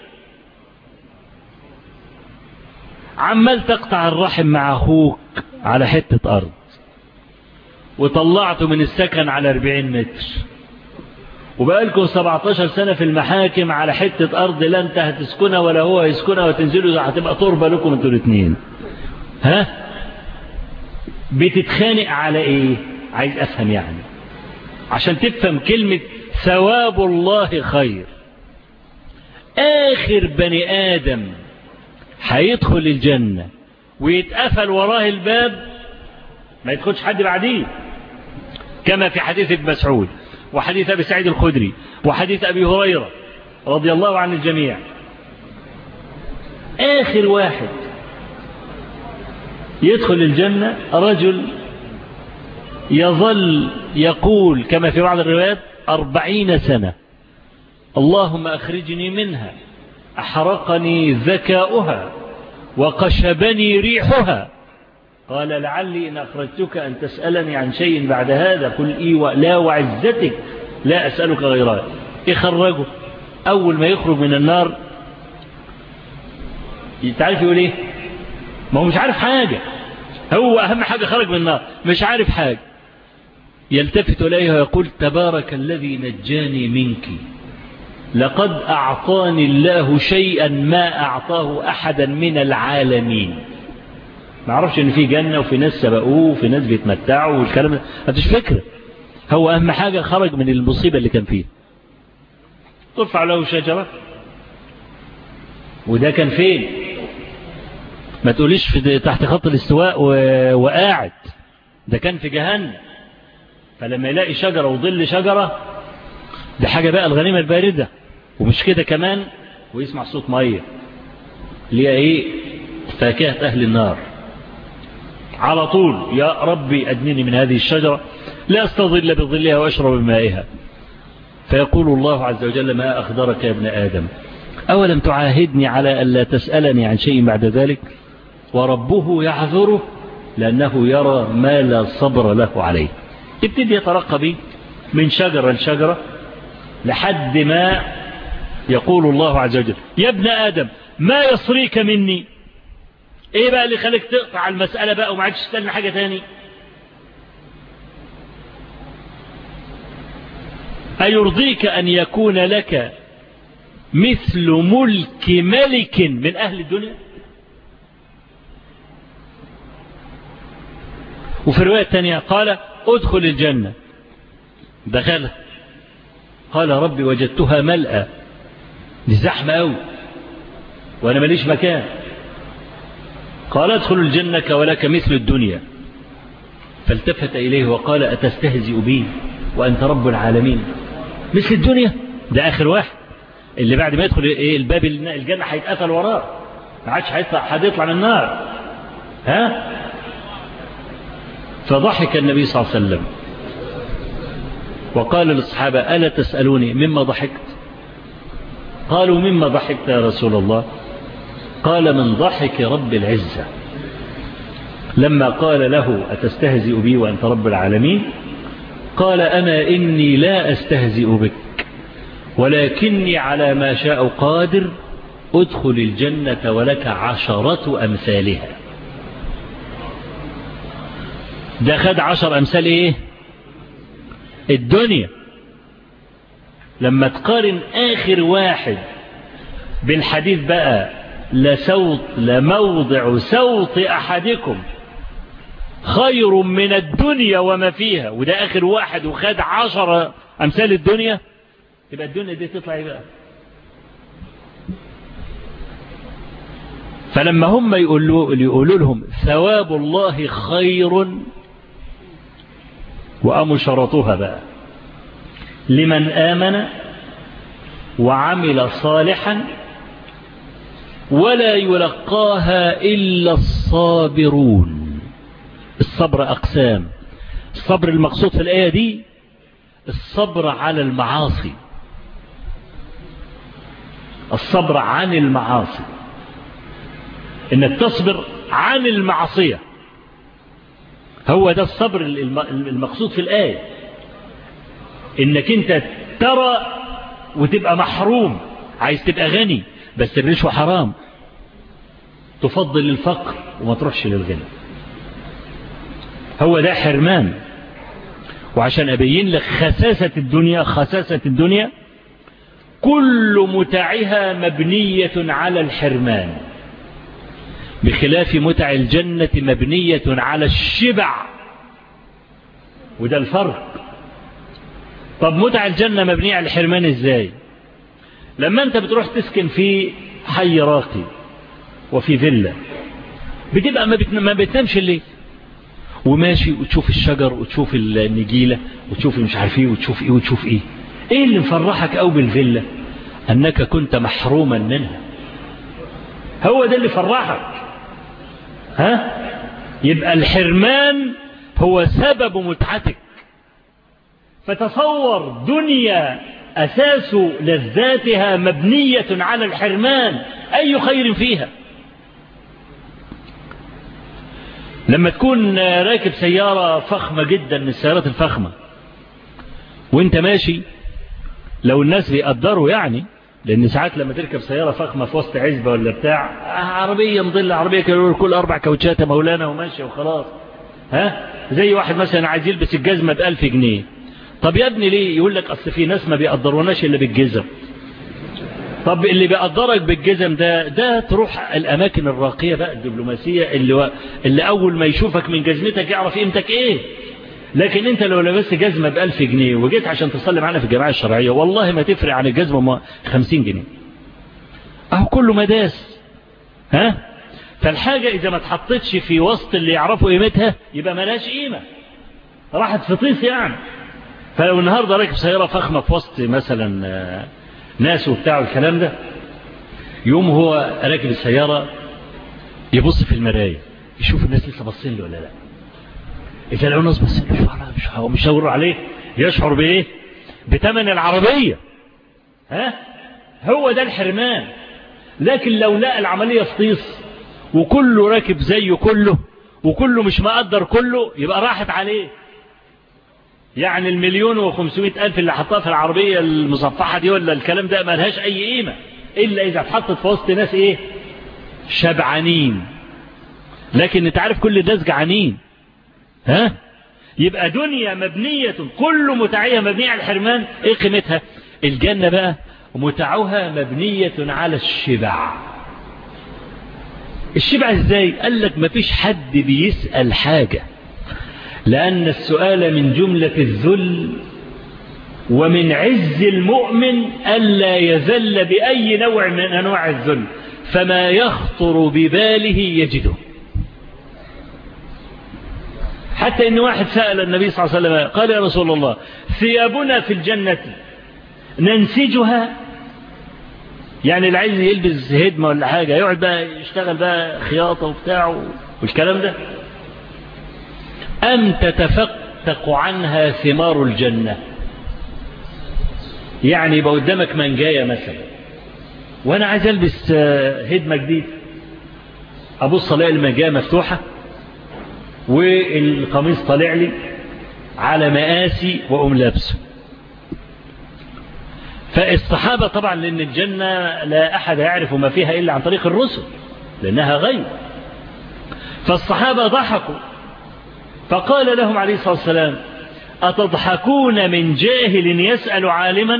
عمال تقطع الرحم مع أخوك على حتة أرض وطلعته من السكن على 40 متر وبقالكم 17 سنة في المحاكم على حتة أرض لا أنت هتسكنها ولا هو هيسكنها وتنزلوا هتبقى تربة لكم انتوا الاثنين ها بتتخانق على ايه عايز افهم يعني عشان تفهم كلمة ثواب الله خير اخر بني ادم هيدخل الجنة ويتقفل وراه الباب ما يدخلش حد بعديه كما في حديث ابن مسعود وحديث ابي سعيد الخدري وحديث ابي هريرة رضي الله عن الجميع اخر واحد يدخل الجنة رجل يظل يقول كما في بعض الروايات أربعين سنة اللهم أخرجني منها أحرقني ذكاؤها وقشبني ريحها قال لعلي إن أخرجتك أن تسألني عن شيء بعد هذا قل إي لا وعزتك لا أسألك غيرها يخرجه أول ما يخرج من النار تعرف يقول إيه ما هو مش عارف حاجة هو أهم حاجة خرج من النار مش عارف حاجة يلتفت إليها ويقول تبارك الذي نجاني منك لقد أعطاني الله شيئا ما أعطاه أحدا من العالمين ما عرفش ان في جنة وفي ناس سبقوه وفي ناس بيتمتعوا والكلام ده مفيش فكرة هو أهم حاجة خرج من المصيبة اللي كان فيه ترفع له شجرة وده كان فين ما تقوليش في تحت خط الاستواء وقاعد ده كان في جهنم فلما يلاقي شجرة وظل شجرة ده حاجة بقى الغنيمة الباردة ومش كده كمان ويسمع صوت مية اللي هي ايه فاكهة أهل النار على طول يا ربي أدنني من هذه الشجرة لا أستظل بظلها وأشرب بمائها فيقول الله عز وجل ما أخدرك يا ابن آدم أولم تعاهدني على ألا تسألني عن شيء بعد ذلك وربه يعذره لأنه يرى ما لا صبر له عليه يبتدي يترقى به من شجرة لشجرة لحد ما يقول الله عز وجل يا ابن آدم ما يصريك مني ايه بقى اللي خليك تقطع المسألة بقى وما عادش تستنى حاجة تاني أيرضيك أن يكون لك مثل ملك ملك من أهل الدنيا وفي الرواية الثانية قال ادخل الجنة دخلها قال ربي وجدتها ملأة دي زحمة أوي وأنا ماليش مكان قال ادخل الجنة ولك مثل الدنيا فالتفت إليه وقال أتستهزئ بي وأنت رب العالمين مثل الدنيا ده آخر واحد اللي بعد ما يدخل إيه الباب الجنة هيتقفل وراه ما عادش هيطلع حد يطلع من النار ها فضحك النبي صلى الله عليه وسلم وقال للصحابة ألا تسألوني مما ضحكت قالوا مما ضحكت يا رسول الله قال من ضحك رب العزة لما قال له أتستهزئ بي وأنت رب العالمين قال أما إني لا أستهزئ بك ولكني على ما شاء قادر ادخل الجنة ولك عشرة أمثالها ده خد عشر أمثال إيه الدنيا لما تقارن آخر واحد بالحديث بقى لسوط لموضع سوط أحدكم خير من الدنيا وما فيها وده آخر واحد وخد عشر أمثال الدنيا يبقى الدنيا دي تطلع ايه بقى فلما هم يقولوا, يقولوا لهم ثواب الله خير وقاموا شرطوها بقى لمن آمن وعمل صالحا ولا يلقاها إلا الصابرون الصبر أقسام الصبر المقصود في الآية دي الصبر على المعاصي الصبر عن المعاصي انك تصبر عن المعصية هو ده الصبر المقصود في الآية انك انت ترى وتبقى محروم عايز تبقى غني بس الرشوة حرام تفضل الفقر وما تروحش للغنى هو ده حرمان وعشان أبين لك خساسة الدنيا خساسة الدنيا كل متعها مبنية على الحرمان بخلاف متع الجنة مبنية على الشبع وده الفرق طب متع الجنة مبنية على الحرمان ازاي لما انت بتروح تسكن في حي راقي وفي فيلا بتبقى ما, بتنام ما بتنامش الليل وماشي وتشوف الشجر وتشوف النجيلة وتشوف مش عارف ايه وتشوف ايه وتشوف ايه ايه اللي مفرحك او بالفيلا انك كنت محروما منها هو ده اللي فرحك ها يبقى الحرمان هو سبب متعتك فتصور دنيا أساس لذاتها مبنية على الحرمان أي خير فيها لما تكون راكب سيارة فخمة جدا من السيارات الفخمة وانت ماشي لو الناس بيقدروا يعني لان ساعات لما تركب سيارة فخمة في وسط عزبة ولا بتاع عربية مضلة عربية كل اربع كاوتشات مولانا وماشية وخلاص ها زي واحد مثلا عايز يلبس الجزمة بألف جنيه طب يا ابني ليه يقول لك اصل في ناس ما بيقدروناش الا بالجزم طب اللي بيقدرك بالجزم ده ده تروح الاماكن الراقية بقى الدبلوماسية اللي, و... اللي اول ما يشوفك من جزمتك يعرف قيمتك ايه لكن انت لو لبست جزمة بألف جنيه وجيت عشان تصلي معنا في الجماعة الشرعية والله ما تفرق عن الجزمة خمسين جنيه اهو كله مداس ها فالحاجة اذا ما تحطتش في وسط اللي يعرفوا قيمتها يبقى ملاش قيمة راحت في طيس يعني فلو النهاردة راكب سيارة فخمة في وسط مثلا ناس وبتاع الكلام ده يوم هو راكب السيارة يبص في المراية يشوف الناس لسه باصين له ولا لا إذا لو ناس بصين له مش مش هقول عليه يشعر بإيه بتمن العربية ها هو ده الحرمان لكن لو لقى العملية فطيس وكله راكب زيه كله وكله مش مقدر كله يبقى راحت عليه يعني المليون وخمسمائة ألف اللي حطها في العربية المصفحة دي ولا الكلام ده ملهاش أي قيمة إلا إذا اتحطت في وسط ناس إيه شبعانين لكن انت عارف كل الناس جعانين ها يبقى دنيا مبنية كل متعية مبنية على الحرمان ايه قيمتها الجنة بقى متعها مبنية على الشبع الشبع ازاي قال لك مفيش حد بيسأل حاجة لأن السؤال من جملة الذل ومن عز المؤمن ألا يذل بأي نوع من أنواع الذل فما يخطر بباله يجده حتى إن واحد سأل النبي صلى الله عليه وسلم قال يا رسول الله ثيابنا في الجنة ننسجها يعني اللي عايز يلبس هدمة ولا حاجة يقعد بقى يشتغل بقى خياطة وبتاع والكلام ده أم تتفتق عنها ثمار الجنة يعني يبقى قدامك منجاية مثلا وأنا عايز ألبس هدمة جديد أبص ألاقي المنجاية مفتوحة والقميص طالع لي على مقاسي وأقوم لابسه فالصحابة طبعا لأن الجنة لا أحد يعرف ما فيها إلا عن طريق الرسل لأنها غيب فالصحابة ضحكوا فقال لهم عليه الصلاة والسلام أتضحكون من جاهل يسأل عالما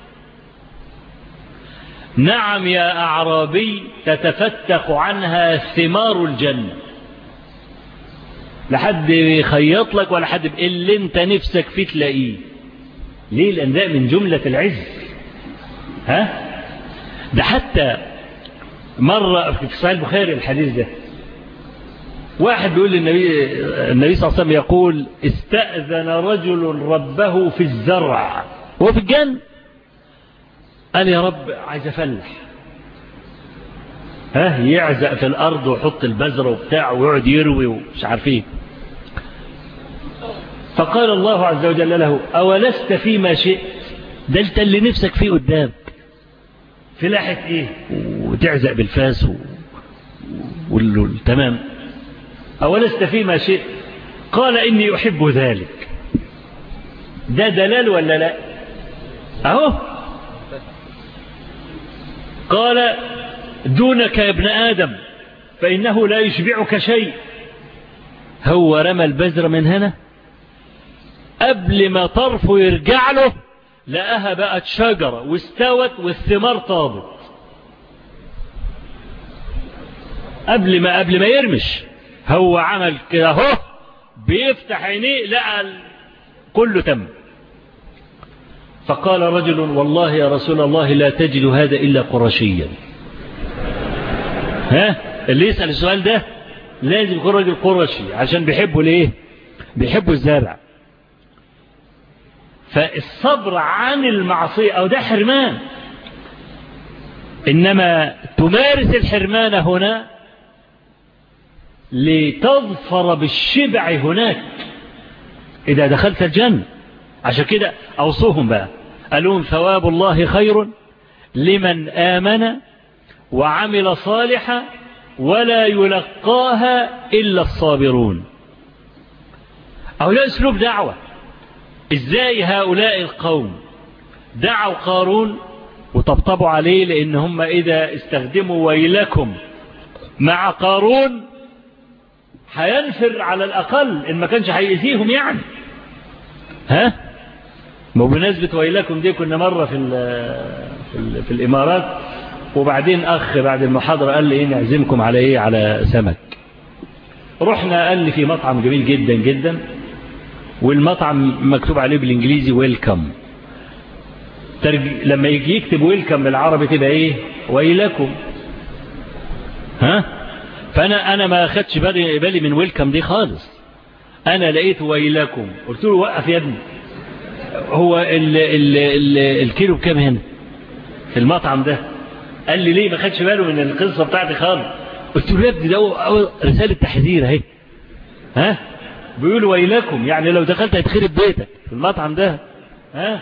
نعم يا أعرابي تتفتق عنها ثمار الجنة لا حد يخيط لك ولا حد اللي انت نفسك فيه تلاقيه ليه لان ده من جملة العز ها ده حتى مرة في صحيح البخاري الحديث ده واحد بيقول للنبي النبي صلى الله عليه وسلم يقول استأذن رجل ربه في الزرع هو في الجنة قال يا رب عايز افلح ها يعزق في الارض ويحط البذرة وبتاع ويقعد يروي ومش عارف ايه فقال الله عز وجل له أولست فيما شئت ده انت اللي نفسك فيه قدامك فلاحة ايه وتعزق بالفاس و... والتمام أولست فيما شئت قال إني أحب ذلك ده دلال ولا لا أهو قال دونك يا ابن آدم فإنه لا يشبعك شيء هو رمى البذر من هنا قبل ما طرفه يرجع له لقاها بقت شجرة واستوت والثمار طابت قبل ما قبل ما يرمش هو عمل كده اهو بيفتح عينيه لقى كله تم فقال رجل والله يا رسول الله لا تجد هذا إلا قرشيا ها اللي يسأل السؤال ده لازم يكون راجل قرشي عشان بيحبوا الايه بيحبوا الزرع فالصبر عن المعصية أو ده حرمان إنما تمارس الحرمان هنا لتظفر بالشبع هناك إذا دخلت الجنة عشان كده أوصوهم بقى قالوا ثواب الله خير لمن آمن وعمل صالحا ولا يلقاها إلا الصابرون أو لا أسلوب دعوة إزاي هؤلاء القوم دعوا قارون وطبطبوا عليه لأن هم إذا استخدموا ويلكم مع قارون هينفر على الأقل إن ما كانش هيأذيهم يعني ها بمناسبة ويلكم دي كنا مرة في ال في, ال في الإمارات وبعدين أخ بعد المحاضرة قال لي إيه نعزمكم على إيه على سمك رحنا قال لي في مطعم جميل جدا جدا والمطعم مكتوب عليه بالإنجليزي ويلكم ترج... لما يجي يكتب ويلكم بالعربي تبقى إيه ويلكم ها فأنا أنا ما أخدش بالي, بالي من ويلكم دي خالص أنا لقيت ويلكم قلت له وقف يا ابني هو ال ال ال الكيلو بكام هنا في المطعم ده قال لي ليه ما خدش باله من القصة بتاعتي خالص قلت له يا ابني ده رسالة تحذير اهي ها بيقول ويلكم يعني لو دخلت هتخرب بيتك في المطعم ده ها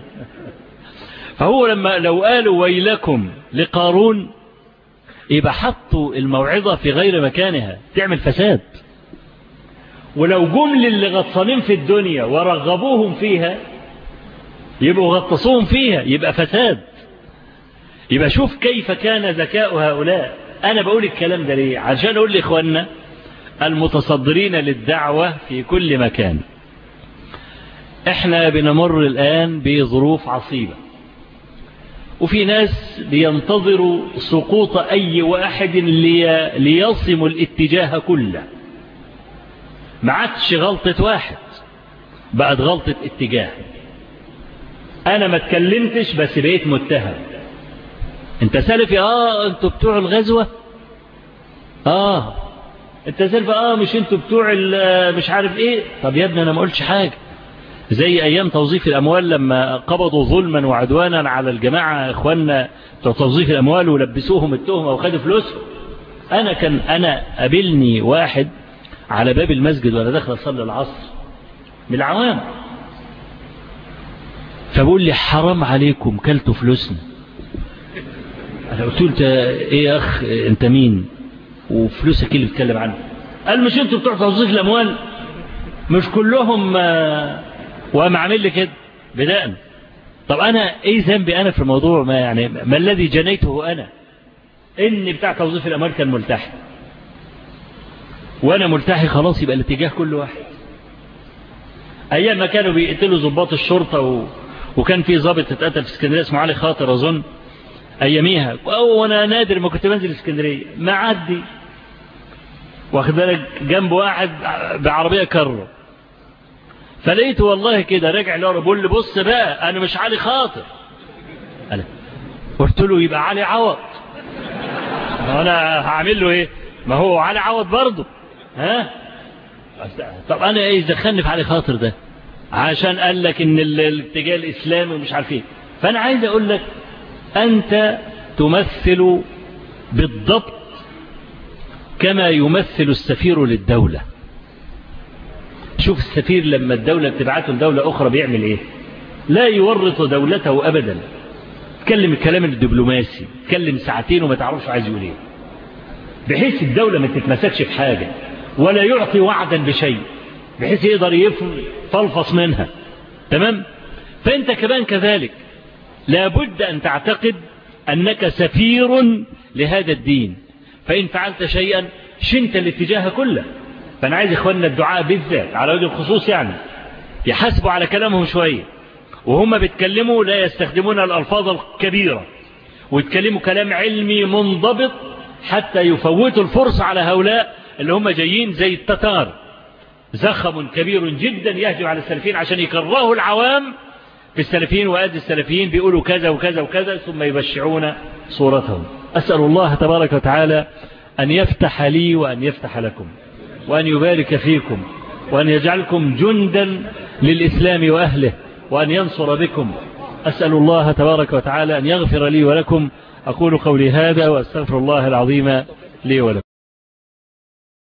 فهو لما لو قالوا ويلكم لقارون يبقى حطوا الموعظة في غير مكانها تعمل فساد ولو جمل اللي غطسانين في الدنيا ورغبوهم فيها يبقوا غطسوهم فيها يبقى فساد يبقى شوف كيف كان ذكاء هؤلاء أنا بقول الكلام ده ليه عشان أقول لإخواننا المتصدرين للدعوة في كل مكان احنا بنمر الآن بظروف عصيبة وفي ناس بينتظروا سقوط أي واحد لي ليصم الاتجاه كله ما عادش غلطة واحد بقت غلطة اتجاه أنا ما اتكلمتش بس بقيت متهم انت سلفي اه انتوا بتوع الغزوة اه انت سلفي اه مش انتوا بتوع مش عارف ايه طب يا ابني انا ما قلتش حاجة زي ايام توظيف الاموال لما قبضوا ظلما وعدوانا على الجماعة اخواننا بتوع توظيف الاموال ولبسوهم التهمة وخدوا فلوسهم انا كان انا قابلني واحد على باب المسجد وانا داخل اصلي العصر من العوام فبقول لي حرام عليكم كلتوا فلوسنا انا قلت له انت ايه يا اخ انت مين وفلوسك اللي بتتكلم عنه قال مش انتوا بتوع توظيف الاموال مش كلهم وقام عامل لي كده بدأنا طب انا ايه ذنبي انا في الموضوع ما يعني ما الذي جنيته انا اني بتاع توظيف الاموال كان ملتحي وانا ملتحي خلاص يبقى الاتجاه كل واحد ايام ما كانوا بيقتلوا ضباط الشرطة و... وكان في ضابط اتقتل في اسكندريه اسمه علي خاطر اظن اياميها وانا نادر ما كنت بنزل اسكندريه معدي واخد بالك جنب واحد بعربية كرة فلقيته والله كده راجع لورا بيقول لي بص بقى انا مش علي خاطر أنا قلت له يبقى علي عوض انا هعمل له ايه ما هو علي عوض برضه ها طب انا ايه دخلني في علي خاطر ده عشان قال لك ان الاتجاه الاسلامي ومش عارف ايه فانا عايز اقول لك انت تمثل بالضبط كما يمثل السفير للدولة شوف السفير لما الدولة بتبعته لدولة أخرى بيعمل إيه لا يورط دولته أبدا تكلم الكلام الدبلوماسي تكلم ساعتين وما تعرفش عايز يقول إيه بحيث الدولة ما تتمسكش في حاجة ولا يعطي وعدا بشيء بحيث يقدر يفلفص منها تمام فأنت كمان كذلك لابد أن تعتقد أنك سفير لهذا الدين فإن فعلت شيئا شنت الاتجاه كله فأنا عايز إخواننا الدعاء بالذات على وجه الخصوص يعني يحاسبوا على كلامهم شوية وهم بيتكلموا لا يستخدمون الألفاظ الكبيرة ويتكلموا كلام علمي منضبط حتى يفوتوا الفرصة على هؤلاء اللي هم جايين زي التتار زخم كبير جدا يهجم على السلفيين عشان يكرهوا العوام في السلفيين وآد السلفيين بيقولوا كذا وكذا وكذا ثم يبشعون صورتهم أسأل الله تبارك وتعالى أن يفتح لي وأن يفتح لكم وأن يبارك فيكم وأن يجعلكم جندا للإسلام وأهله وأن ينصر بكم أسأل الله تبارك وتعالى أن يغفر لي ولكم أقول قولي هذا وأستغفر الله العظيم لي ولكم